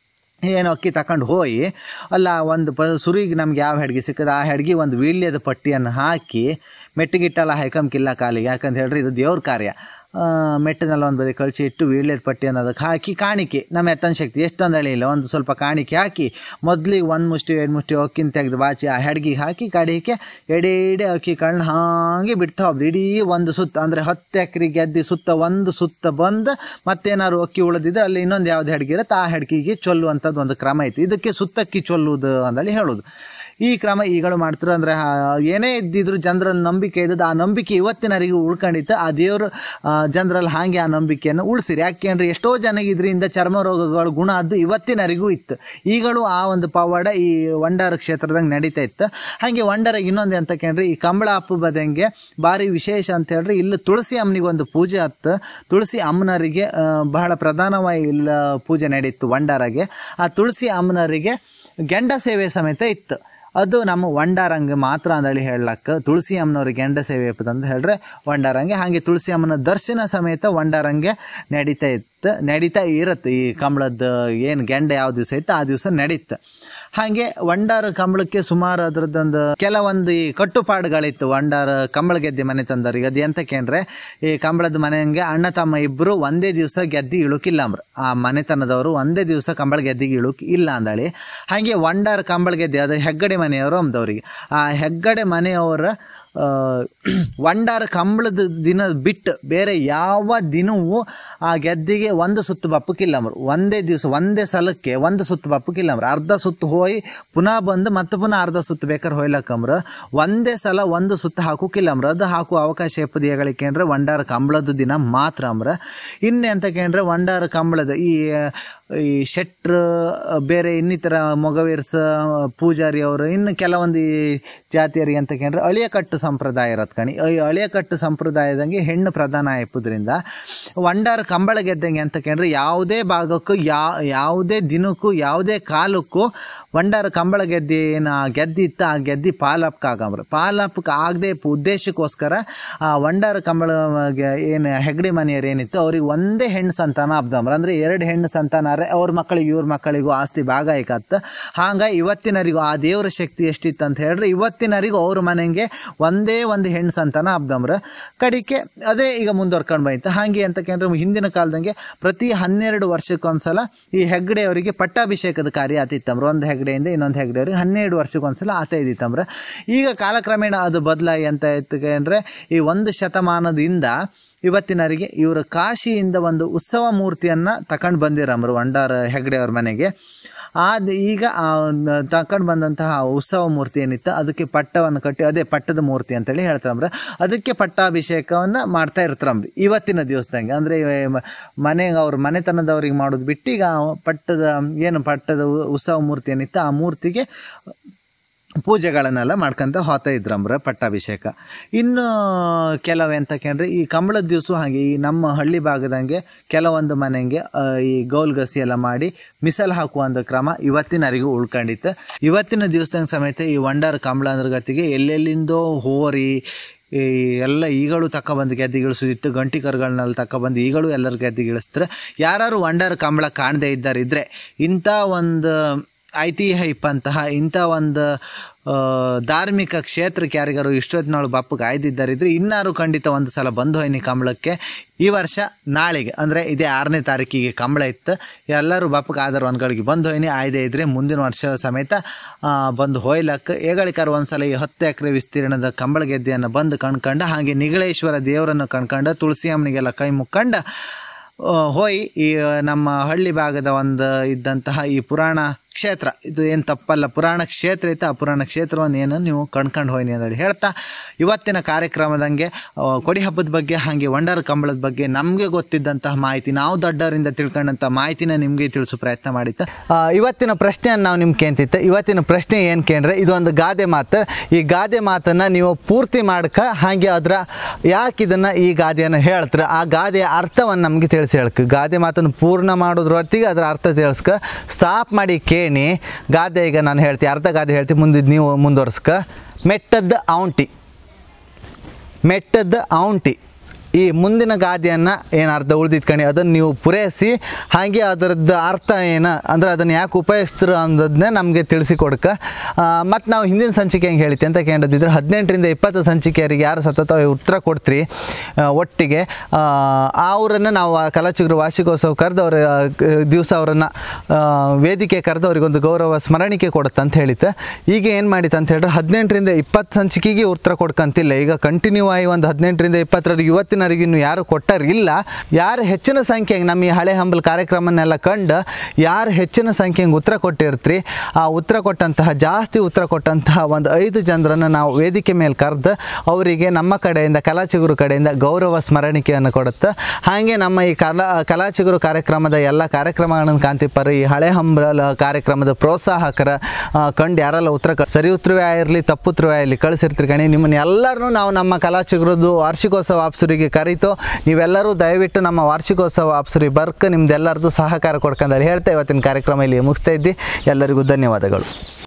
ಏನು ಅಕ್ಕಿ ತಗೊಂಡು ಹೋಗಿ ಅಲ್ಲ ಒಂದು ಪ ಸುರಿಗೆ ನಮ್ಗೆ ಯಾವ ಹೆಡ್ಗೆ ಸಿಕ್ಕದ ಆ ಹೆಡ್ಗೆ ಒಂದು ವೀಳ್ಯದ ಪಟ್ಟಿಯನ್ನು ಹಾಕಿ ಮೆಟ್ಟಿಗಿಟ್ಟಲ್ಲ ಹೈಕಂಕಿಲ್ಲ ಕಾಲಿಗೆ ಯಾಕಂತ ಹೇಳ್ರಿ ಇದು ದೇವ್ರ ಕಾರ್ಯ ಆ, ಮೆಟ್ಟಿನೆಲ್ಲ ಒಂದು ಬದಿ ಕಳಿಸಿ ಇಟ್ಟು ವೀಳ್ಯದ ಪಟ್ಟಿಯನ್ನು ಅದಕ್ಕೆ ಹಾಕಿ ಕಾಣಿಕೆ ನಮ್ಮ ಎತ್ತನ ಶಕ್ತಿ ಎಷ್ಟೊಂದು ಇಲ್ಲ ಒಂದು ಸ್ವಲ್ಪ ಕಾಣಿಕೆ ಹಾಕಿ ಮೊದಲಿಗೆ ಒಂದು ಮುಷ್ಟಿ ಎರಡು ಮುಷ್ಟಿ ಅಕ್ಕಿನ ತೆಗೆದು ಬಾಚಿ ಆ ಹೆಡ್ಗಿಗೆ ಹಾಕಿ ಕಡಿಕೆ ಎಡೆ ಎಡೆ ಅಕ್ಕಿ ಕಣ್ಣು ಹಾಗೆ ಬಿಡ್ತಾ ಹೋಗ್ದು ಇಡೀ ಒಂದು ಸುತ್ತ ಅಂದರೆ ಹತ್ತು ಎಕರೆ ಗೆದ್ದಿ ಸುತ್ತ ಒಂದು ಸುತ್ತ ಬಂದು ಮತ್ತೇನಾದ್ರು ಅಕ್ಕಿ ಉಳಿದಿದ್ರೆ ಅಲ್ಲಿ ಇನ್ನೊಂದು ಯಾವ್ದು ಹೆಡ್ಗೆ ಇರುತ್ತೆ ಆ ಹೆಡ್ಗಿಗೆ ಚೊಲ್ಲುವಂಥದ್ದು ಒಂದು ಕ್ರಮ ಐತಿ ಇದಕ್ಕೆ ಸುತ್ತಕ್ಕಿ ಚೊಲ್ಲುವುದು ಅಂದೇಳಿ ಹೇಳೋದು ಈ ಕ್ರಮ ಈಗಳು ಮಾಡ್ತಾರೆ ಅಂದರೆ ಏನೇ ಇದ್ದಿದ್ರು ಜನರ ನಂಬಿಕೆ ಇದ್ದದ್ದು ಆ ನಂಬಿಕೆ ಇವತ್ತಿನವರೆಗೂ ಉಳ್ಕೊಂಡಿತ್ತು ಆ ದೇವರು ಜನರಲ್ಲಿ ಹಾಗೆ ಆ ನಂಬಿಕೆಯನ್ನು ಉಳಿಸಿರಿ ಯಾಕೆ ಅಂದರೆ ಎಷ್ಟೋ ಜನಗೆ ಇದರಿಂದ ಚರ್ಮ ರೋಗಗಳು ಗುಣ ಅದು ಇವತ್ತಿನವರೆಗೂ ಇತ್ತು ಈಗಳು ಆ ಒಂದು ಪವಾಡ ಈ ವಂಡಾರ ಕ್ಷೇತ್ರದಾಗ ನಡೀತಾ ಇತ್ತು ಹಾಗೆ ವಂಡಾರಾಗ ಇನ್ನೊಂದು ಅಂತ ಕೇಳ್ರಿ ಈ ಕಂಬಳ ಹಬ್ಬದಂಗೆ ಭಾರಿ ವಿಶೇಷ ಅಂತ ಹೇಳ್ರಿ ಇಲ್ಲಿ ತುಳಸಿ ಅಮ್ಮನಿಗೆ ಒಂದು ಪೂಜೆ ಹತ್ತು ತುಳಸಿ ಅಮ್ಮನರಿಗೆ ಆ, ಬಹಳ ಪ್ರಧಾನವಾಗಿ ಇಲ್ಲ ಪೂಜೆ ನಡೀತು ವಂಡಾರಾಗೆ ಆ ತುಳಸಿ ಅಮ್ಮನರಿಗೆ ಗೆಂಡ ಸೇವೆ ಸಮೇತ ಇತ್ತು ಅದು ನಮ್ಮ ವಂಡಾರಂಗ ಮಾತ್ರ ಅಂದೇಳಿ ಹೇಳಕ್ಕ ತುಳಸಿ ಅಮ್ಮನವ್ರಿಗೆ ಗೆಂಡ ಸೇವೆ ಅಂತ ಹೇಳ್ರೆ ವಂಡಾರಂಗೆ ಹಾಗೆ ತುಳಸಿ ಅಮ್ಮನ ದರ್ಶನ ಸಮೇತ ವಂಡಾರಂಗೆ ನಡೀತಾ ಇತ್ತು ನಡೀತಾ ಇರುತ್ತೆ ಈ ಕಂಬಳದ ಏನು ಗೆಂಡ ಯಾವ ದಿವಸ ಇತ್ತು ಆ ದಿವಸ ನಡೀತು ಹಾಗೆ ವಂಡಾರ ಕಂಬಳಕ್ಕೆ ಸುಮಾರು ಅದ್ರದ್ದೊಂದು ಕೆಲವೊಂದು ಈ ಕಟ್ಟುಪಾಡುಗಳಿತ್ತು ವಂಡಾರ ಕಂಬಳ ಗೆದ್ದೆ ಮನೆ ತಂದವ್ರಿಗೆ ಅದು ಎಂತ ಕೇಂದ್ರೆ ಈ ಕಂಬಳದ ಮನೆಗೆ ಅಣ್ಣ ತಮ್ಮ ಇಬ್ಬರು ಒಂದೇ ದಿವಸ ಗೆದ್ದಿ ಇಳುಕಿಲ್ಲ ಅಂಬ್ರ ಆ ಮನೆತನದವರು ಒಂದೇ ದಿವಸ ಕಂಬಳ ಗೆದ್ದಿಗೆ ಇಳುಕ್ ಇಲ್ಲ ಅಂದಳಿ ಹಾಗೆ ವಂಡಾರ ಕಂಬಳ ಗೆದ್ದೆ ಅದು ಹೆಗ್ಗಡೆ ಮನೆಯವರು ಅಂದವ್ರಿಗೆ ಆ ಹೆಗ್ಗಡೆ ಮನೆಯವರ ಆ, ವಂಡಾರ ಕಂಬಳದ ದಿನ ಬಿಟ್ಟು ಬೇರೆ ಯಾವ ದಿನವೂ ಆ ಗೆದ್ದಿಗೆ ಒಂದು ಸುತ್ತು ಬಪ್ಪಕ್ಕಿಲ್ಲ ಅಂಬ್ರು ಒಂದೇ ದಿವಸ ಒಂದೇ ಸಲಕ್ಕೆ ಒಂದು ಸುತ್ತು ಬಪ್ಪಕ್ಕಿಲ್ಲ ಅಂಬ್ರು ಅರ್ಧ ಸುತ್ತು ಹೋಗಿ ಪುನಃ ಬಂದು ಮತ್ತೆ ಪುನಃ ಅರ್ಧ ಸುತ್ತು ಬೇಕಾದ್ರೆ ಹೋಯ್ಲಕ್ಕಂಬ್ರ ಒಂದೇ ಸಲ ಒಂದು ಸುತ್ತು ಹಾಕೋಕ್ಕಿಲ್ಲ ಅಂಬ್ರ ಅದು ಹಾಕುವ ಅವಕಾಶ ಎಪ್ಪದಿಯಗಳಿಗೆ ಅಂದ್ರೆ ವಂಡಾರ ಕಂಬಳದ ದಿನ ಮಾತ್ರ ಅಂಬ್ರ ಇನ್ನೆ ಅಂತ ಕೇಂದ್ರೆ ವಂಡಾರ ಕಂಬಳದ ಈ ಈ ಶೆಟ್ರ್ ಬೇರೆ ಇನ್ನಿತರ ಮೊಗವೀರ್ಸ ಪೂಜಾರಿ ಅವರು ಇನ್ನು ಕೆಲವೊಂದು ಈ ಜಾತಿಯರಿಗೆ ಅಂತ ಕೇಂದ್ರೆ ಅಳಿಯಕಟ್ಟು ಸಂಪ್ರದಾಯ ಇರತ್ತೆ ಕಣಿ ಈ ಅಳಿಯಕಟ್ಟು ಸಂಪ್ರದಾಯದಂಗೆ ಹೆಣ್ಣು ಪ್ರಧಾನ ಆಯ್ಪದ್ರಿಂದ ವಂಡಾರ ಕಂಬಳ ಗೆದ್ದಂಗೆ ಅಂತ ಕೇಂದ್ರೆ ಯಾವುದೇ ಭಾಗಕ್ಕೂ ಯಾ ಯಾವುದೇ ದಿನಕ್ಕೂ ಯಾವುದೇ ಕಾಲಕ್ಕೂ ವಂಡಾರ ಕಂಬಳ ಗೆದ್ದಿ ಏನು ಆ ಗೆದ್ದಿ ಇತ್ತು ಆ ಗೆದ್ದಿ ಪಾಲಪ್ಕ ಆಗಂಬ್ರ ಪಾಲಪ್ಕ ಆಗದೆ ಉದ್ದೇಶಕ್ಕೋಸ್ಕರ ಆ ವಂಡಾರ ಕಂಬಳ ಏನು ಹೆಗ್ಡೆ ಮನೆಯರು ಏನಿತ್ತು ಅವ್ರಿಗೆ ಒಂದೇ ಹೆಣ್ಣು ಸಂತಾನ ಅಬ್ದಮ್ರ ಅಂದ್ರೆ ಎರಡು ಹೆಣ್ಣು ಸಂತಾನಾರೆ ಅವ್ರ ಮಕ್ಕಳಿಗೆ ಇವ್ರ ಮಕ್ಕಳಿಗೂ ಆಸ್ತಿ ಭಾಗ ಐಕತ್ತ ಹಾಗ ಇವತ್ತಿನರಿಗೂ ಆ ದೇವರ ಶಕ್ತಿ ಎಷ್ಟಿತ್ತು ಅಂತ ಹೇಳ್ರಿ ಇವತ್ತಿನರಿಗೂ ಅವ್ರ ಮನೆಗೆ ಒಂದೇ ಒಂದು ಹೆಣ್ಣು ಸಂತಾನ ಅಬ್ದಮ್ರ ಕಡಿಕೆ ಅದೇ ಈಗ ಮುಂದುವರ್ಕೊಂಡು ಬಂತು ಹಾಗೆ ಅಂತ ಕೇಂದ್ರ ಹಿಂದಿನ ಕಾಲದಂಗೆ ಪ್ರತಿ ಹನ್ನೆರಡು ವರ್ಷಕ್ಕೊಂದ್ಸಲ ಈ ಹೆಗ್ಗಡೆಯವರಿಗೆ ಪಟ್ಟಾಭಿಷೇಕದ ಕಾರ್ಯ ಆತಿತ್ತಂಬ್ರ ಒಂದು ಹೆಗ್ಡೆಯಿಂದ ಇನ್ನೊಂದು ಹೆಗ್ಡೆಯವ್ರಿಗೆ ಹನ್ನೆರಡು ವರ್ಷಕ್ಕೊಂದ್ಸಲ ಆತ ಇದ್ದಿತ್ತಂಬ್ರ ಈಗ ಕಾಲಕ್ರಮೇಣ ಅದು ಬದಲಾಗಿ ಅಂತ ಇತ್ತು ಅಂದ್ರೆ ಈ ಒಂದು ಶತಮಾನದಿಂದ ಇವತ್ತಿನವರಿಗೆ ಇವರು ಕಾಶಿಯಿಂದ ಒಂದು ಉತ್ಸವ ಮೂರ್ತಿಯನ್ನು ತಕೊಂಡು ಬಂದಿರಮ್ರು ವಂಡಾರ ಹೆಗ್ಡೆ ಅವ್ರ ಮನೆಗೆ ಆದ ಈಗ ತಕೊಂಡು ಬಂದಂತಹ ಉತ್ಸವ ಮೂರ್ತಿ ಏನಿತ್ತು ಅದಕ್ಕೆ ಪಟ್ಟವನ್ನು ಕಟ್ಟಿ ಅದೇ ಪಟ್ಟದ ಮೂರ್ತಿ ಅಂತೇಳಿ ಹೇಳ್ತಾರಂಬ್ರ ಅದಕ್ಕೆ ಪಟ್ಟಾಭಿಷೇಕವನ್ನು ಮಾಡ್ತಾ ಇರ್ತಾರಂಬ್ರಿ ಇವತ್ತಿನ ದಿವಸದಂಗೆ ಅಂದರೆ ಮನೆಗೆ ಅವ್ರ ಮನೆತನದವ್ರಿಗೆ ಮಾಡೋದು ಬಿಟ್ಟು ಈಗ ಪಟ್ಟದ ಏನು ಪಟ್ಟದ ಉ- ಉತ್ಸವ ಮೂರ್ತಿ ಏನಿತ್ತು ಆ ಮೂರ್ತಿಗೆ ಪೂಜೆಗಳನ್ನೆಲ್ಲ ಮಾಡ್ಕೊಂತ ಹೋಗ್ತಾ ಇದ್ರಂಬ್ರ ಪಟ್ಟಾಭಿಷೇಕ ಇನ್ನು ಕೆಲವು ಎಂತ ಕೇಂದ್ರೆ ಈ ಕಂಬಳದ ದಿವಸ ಹಾಗೆ ಈ ನಮ್ಮ ಹಳ್ಳಿ ಭಾಗದಂಗೆ ಕೆಲವೊಂದು ಮನೆಗೆ ಆ, ಈ ಗೌಲ್ ಗಸಿ ಎಲ್ಲ ಮಾಡಿ ಮಿಸಲ್ ಹಾಕುವ ಒಂದು ಕ್ರಮ ಇವತ್ತಿನವರೆಗೂ ಉಳ್ಕೊಂಡಿತ್ತು ಇವತ್ತಿನ ದಿವಸದಂಗೆ ಸಮೇತ ಈ ವಂಡಾರ ಕಂಬಳ ಅಂದ್ರ ಗತಿಗೆ ಎಲ್ಲೆಲ್ಲಿಂದೋ ಹೋರಿ ಈ ಎಲ್ಲ ಈಗಳು ತಕೊಬಂದು ಗೆದ್ದಿಗಿಳಿಸಿತ್ತು ಗಂಟಿ ಕರುಗಳನ್ನೆಲ್ಲ ತಕೊಬಂದು ಈಗಳು ಎಲ್ಲರ ಗೆದ್ದಿಗಿಳಿಸ್ತಾರೆ ಯಾರು ವಂಡಾರ ಕಂಬಳ ಕಾಣದೇ ಇದ್ದಾರೆ ಇದ್ರೆ ಇಂಥ ಒಂದು ಐತಿಹ್ಯ ಇಪ್ಪಂತಹ ಇಂಥ ಒಂದು ಆ, ಧಾರ್ಮಿಕ ಕ್ಷೇತ್ರಕ್ಕೆ ಯಾರಿಗಾರು ಇಷ್ಟೊತ್ತಿನೊಳಗೆ ಬಪ್ಪಗೆ ಆಯ್ದಿದ್ದಾರಿದ್ರೆ ಇನ್ನಾರು ಖಂಡಿತ ಒಂದು ಸಲ ಬಂದು ಹೋಯ್ನಿ ಕಂಬಳಕ್ಕೆ ಈ ವರ್ಷ ನಾಳೆಗೆ ಅಂದರೆ ಇದೇ ಆರನೇ ತಾರೀಕಿಗೆ ಕಂಬಳ ಇತ್ತು ಎಲ್ಲರೂ ಬಪ್ಪಗೆ ಆಧಾರ ಒಂದ್ಗಳಿಗೆ ಬಂದು ಹೋಯ್ನಿ ಆಯ್ದೆ ಇದ್ರೆ ಮುಂದಿನ ವರ್ಷ ಸಮೇತ ಆ, ಬಂದು ಹೋಯ್ಲಕ್ಕೆ ಏಗಳಿಕಾರ ಒಂದ್ಸಲ ಈ ಹತ್ತು ಎಕರೆ ವಿಸ್ತೀರ್ಣದ ಕಂಬಳ ಗೆದ್ದೆಯನ್ನು ಬಂದು ಕಣ್ಕಂಡು ಹಾಗೆ ನಿಗಳೇಶ್ವರ ದೇವರನ್ನು ಕಣ್ಕಂಡು ತುಳಸಿ ಅಮ್ಮನಿಗೆಲ್ಲ ಕೈ ಮುಕ್ಕಂಡು ಆ, ಹೋಯ್ ಈ ನಮ್ಮ ಹಳ್ಳಿ ಭಾಗದ ಒಂದು ಇದ್ದಂತಹ ಈ ಪುರಾಣ ಕ್ಷೇತ್ರ ಇದು ಏನು ತಪ್ಪಲ್ಲ ಪುರಾಣ ಕ್ಷೇತ್ರ ಇತ್ತು ಆ ಪುರಾಣ ಕ್ಷೇತ್ರವನ್ನು ಏನು ನೀವು ಕಣ್ಕೊಂಡು ಹೋಯ್ನಿ ಅಂತ ಹೇಳ್ತಾ ಇವತ್ತಿನ ಕಾರ್ಯಕ್ರಮದಂಗೆ ಆ, ಕೊಡಿ ಹಬ್ಬದ ಬಗ್ಗೆ ಹಾಗೆ ವಂಡಾರ ಕಂಬಳದ ಬಗ್ಗೆ ನಮಗೆ ಗೊತ್ತಿದ್ದಂತಹ ಮಾಹಿತಿ ನಾವು ದೊಡ್ಡವರಿಂದ ತಿಳ್ಕೊಂಡಂಥ ಮಾಹಿತಿನ ನಿಮಗೆ ತಿಳಿಸೋ ಪ್ರಯತ್ನ ಮಾಡಿತ್ತು ಇವತ್ತಿನ ಪ್ರಶ್ನೆಯನ್ನು ನಾವು ನಿಮ್ಗೆ ಕೇಂತಿತ್ತು ಇವತ್ತಿನ ಪ್ರಶ್ನೆ ಏನು ಕೇಂದ್ರೆ ಇದೊಂದು ಗಾದೆ ಮಾತು ಈ ಗಾದೆ ಮಾತನ್ನು ನೀವು ಪೂರ್ತಿ ಮಾಡ್ಕ ಹಾಗೆ ಅದರ ಯಾಕೆ ಇದನ್ನು ಈ ಗಾದೆಯನ್ನು ಹೇಳ್ತಾರೆ ಆ ಗಾದೆಯ ಅರ್ಥವನ್ನು ನಮಗೆ ತಿಳಿಸಿ ಹೇಳ್ಕ ಗಾದೆ ಮಾತನ್ನು ಪೂರ್ಣ ಮಾಡೋದ್ರ ಹೊತ್ತಿಗೆ ಅದರ ಅರ್ಥ ತಿಳಿಸ್ಕ ಸಾಪ್ ಮಾಡಿ ಕೇಣಿ ಗಾದೆ ಈಗ ನಾನು ಹೇಳ್ತೀನಿ ಅರ್ಧ ಗಾದೆ ಹೇಳ್ತೀನಿ ಮುಂದೆ ನೀವು ಮುಂದುವರ್ಸ್ಕ ಮೆಟ್ಟದ ಔಂಟಿ ಮೆಟ್ಟದ ಔಂಟಿ ಈ ಮುಂದಿನ ಗಾದೆಯನ್ನು ಏನು ಅರ್ಧ ಉಳಿದಿದ್ದು ಕಣಿ ಅದನ್ನು ನೀವು ಪೂರೈಸಿ ಹಾಗೆ ಅದರದ್ದು ಅರ್ಥ ಏನು ಅಂದರೆ ಅದನ್ನು ಯಾಕೆ ಉಪಯೋಗಿಸ್ತೀರ ಅನ್ನೋದನ್ನೇ ನಮಗೆ ತಿಳಿಸಿ ಕೊಡ್ಕ ಮತ್ತು ನಾವು ಹಿಂದಿನ ಸಂಚಿಕೆ ಹೆಂಗೆ ಹೇಳಿತೆ ಅಂತ ಕೇಳಿದ್ರೆ ಹದಿನೆಂಟರಿಂದ ಇಪ್ಪತ್ತು ಸಂಚಿಕೆಯರಿಗೆ ಯಾರು ಸತತ ಉತ್ತರ ಕೊಡ್ತೀರಿ ಆ, ಒಟ್ಟಿಗೆ ಅವರನ್ನು ನಾವು ಆ ಕಲಾಚಿಗುರು ವಾರ್ಷಿಕೋತ್ಸವ ಕರೆದು ಅವರ ದಿವಸ ಅವರನ್ನು ವೇದಿಕೆ ಕರೆದು ಅವರಿಗೊಂದು ಗೌರವ ಸ್ಮರಣಿಕೆ ಕೊಡುತ್ತೆ ಅಂತ ಹೇಳಿತ್ತು ಈಗ ಏನು ಮಾಡಿತ್ತು ಅಂತ ಹೇಳಿದ್ರೆ ಹದಿನೆಂಟರಿಂದ ಇಪ್ಪತ್ತು ಸಂಚಿಕೆಗೆ ಉತ್ತರ ಕೊಡ್ಕಂತಿಲ್ಲ ಈಗ ಕಂಟಿನ್ಯೂ ಆಗಿ ಒಂದು ಹದಿನೆಂಟರಿಂದ ಇಪ್ಪತ್ತರವರೆಗೆ ಇವತ್ತಿನವರೆಗೆ ಇನ್ನು ಯಾರು ಕೊಟ್ಟರಿಲ್ಲ ಯಾರು ಹೆಚ್ಚಿನ ಸಂಖ್ಯೆಗೆ ನಮ್ಮ ಈ ಹಳೆ ಹಂಬಲ್ ಕಾರ್ಯಕ್ರಮನೆಲ್ಲ ಕಂಡು ಯಾರು ಹೆಚ್ಚಿನ ಸಂಖ್ಯೆಗೆ ಉತ್ತರ ಕೊಟ್ಟಿರ್ತೀರಿ ಆ ಉತ್ತರ ಕೊಟ್ಟಂತಹ ಜಾಸ್ತಿ ಉತ್ತರ ಕೊಟ್ಟಂತಹ ಒಂದು ಐದು ಜನರನ್ನು ನಾವು ವೇದಿಕೆ ಮೇಲೆ ಕರೆದು ಅವರಿಗೆ ನಮ್ಮ ಕಡೆಯಿಂದ ಕಲಾಚಿಗುರು ಕಡೆಯಿಂದ ಗೌರವ ಸ್ಮರಣಿಕೆಯನ್ನು ಕೊಡುತ್ತೆ ಹಾಗೆ ನಮ್ಮ ಈ ಕಲಾ ಕಲಾಚಿಗುರು ಕಾರ್ಯಕ್ರಮದ ಎಲ್ಲ ಕಾರ್ಯಕ್ರಮಗಳನ್ನು ಕಾಂತಿಪರ ಈ ಹಳೆ ಹಂಬಲ ಕಾರ್ಯಕ್ರಮದ ಪ್ರೋತ್ಸಾಹಕರ ಆ, ಕಂಡು ಯಾರೆಲ್ಲ ಉತ್ತರ ಕ ಸರಿ ಉತ್ತರವೇ ಆಗಿರಲಿ ತಪ್ಪು ಉತ್ತರವೇ ಆಗಲಿ ಕಳಿಸಿರ್ತೀರಿ ಕಣಿ ನಿಮ್ಮನ್ನು ಎಲ್ಲರನ್ನೂ ನಾವು ನಮ್ಮ ಕಲಾಚಿಗುರದ್ದು ವಾರ್ಷಿಕೋತ್ಸವ ಆಪ್ಸರಿಗೆ ಕರೀತು ನೀವೆಲ್ಲರೂ ದಯವಿಟ್ಟು ನಮ್ಮ ವಾರ್ಷಿಕೋತ್ಸವ ಆಪ್ಸರಿಗೆ ಬರ್ಕ ನಿಮ್ದೆಲ್ಲರದ್ದು ಸಹಕಾರ ಕೊಡ್ಕೊಂಡೇಳಿ ಹೇಳ್ತಾ ಇವತ್ತಿನ ಕಾರ್ಯಕ್ರಮ ಇಲ್ಲಿ ಮುಗಿಸ್ತಾ ಇದ್ದಿ ಎಲ್ಲರಿಗೂ ಧನ್ಯವಾದಗಳು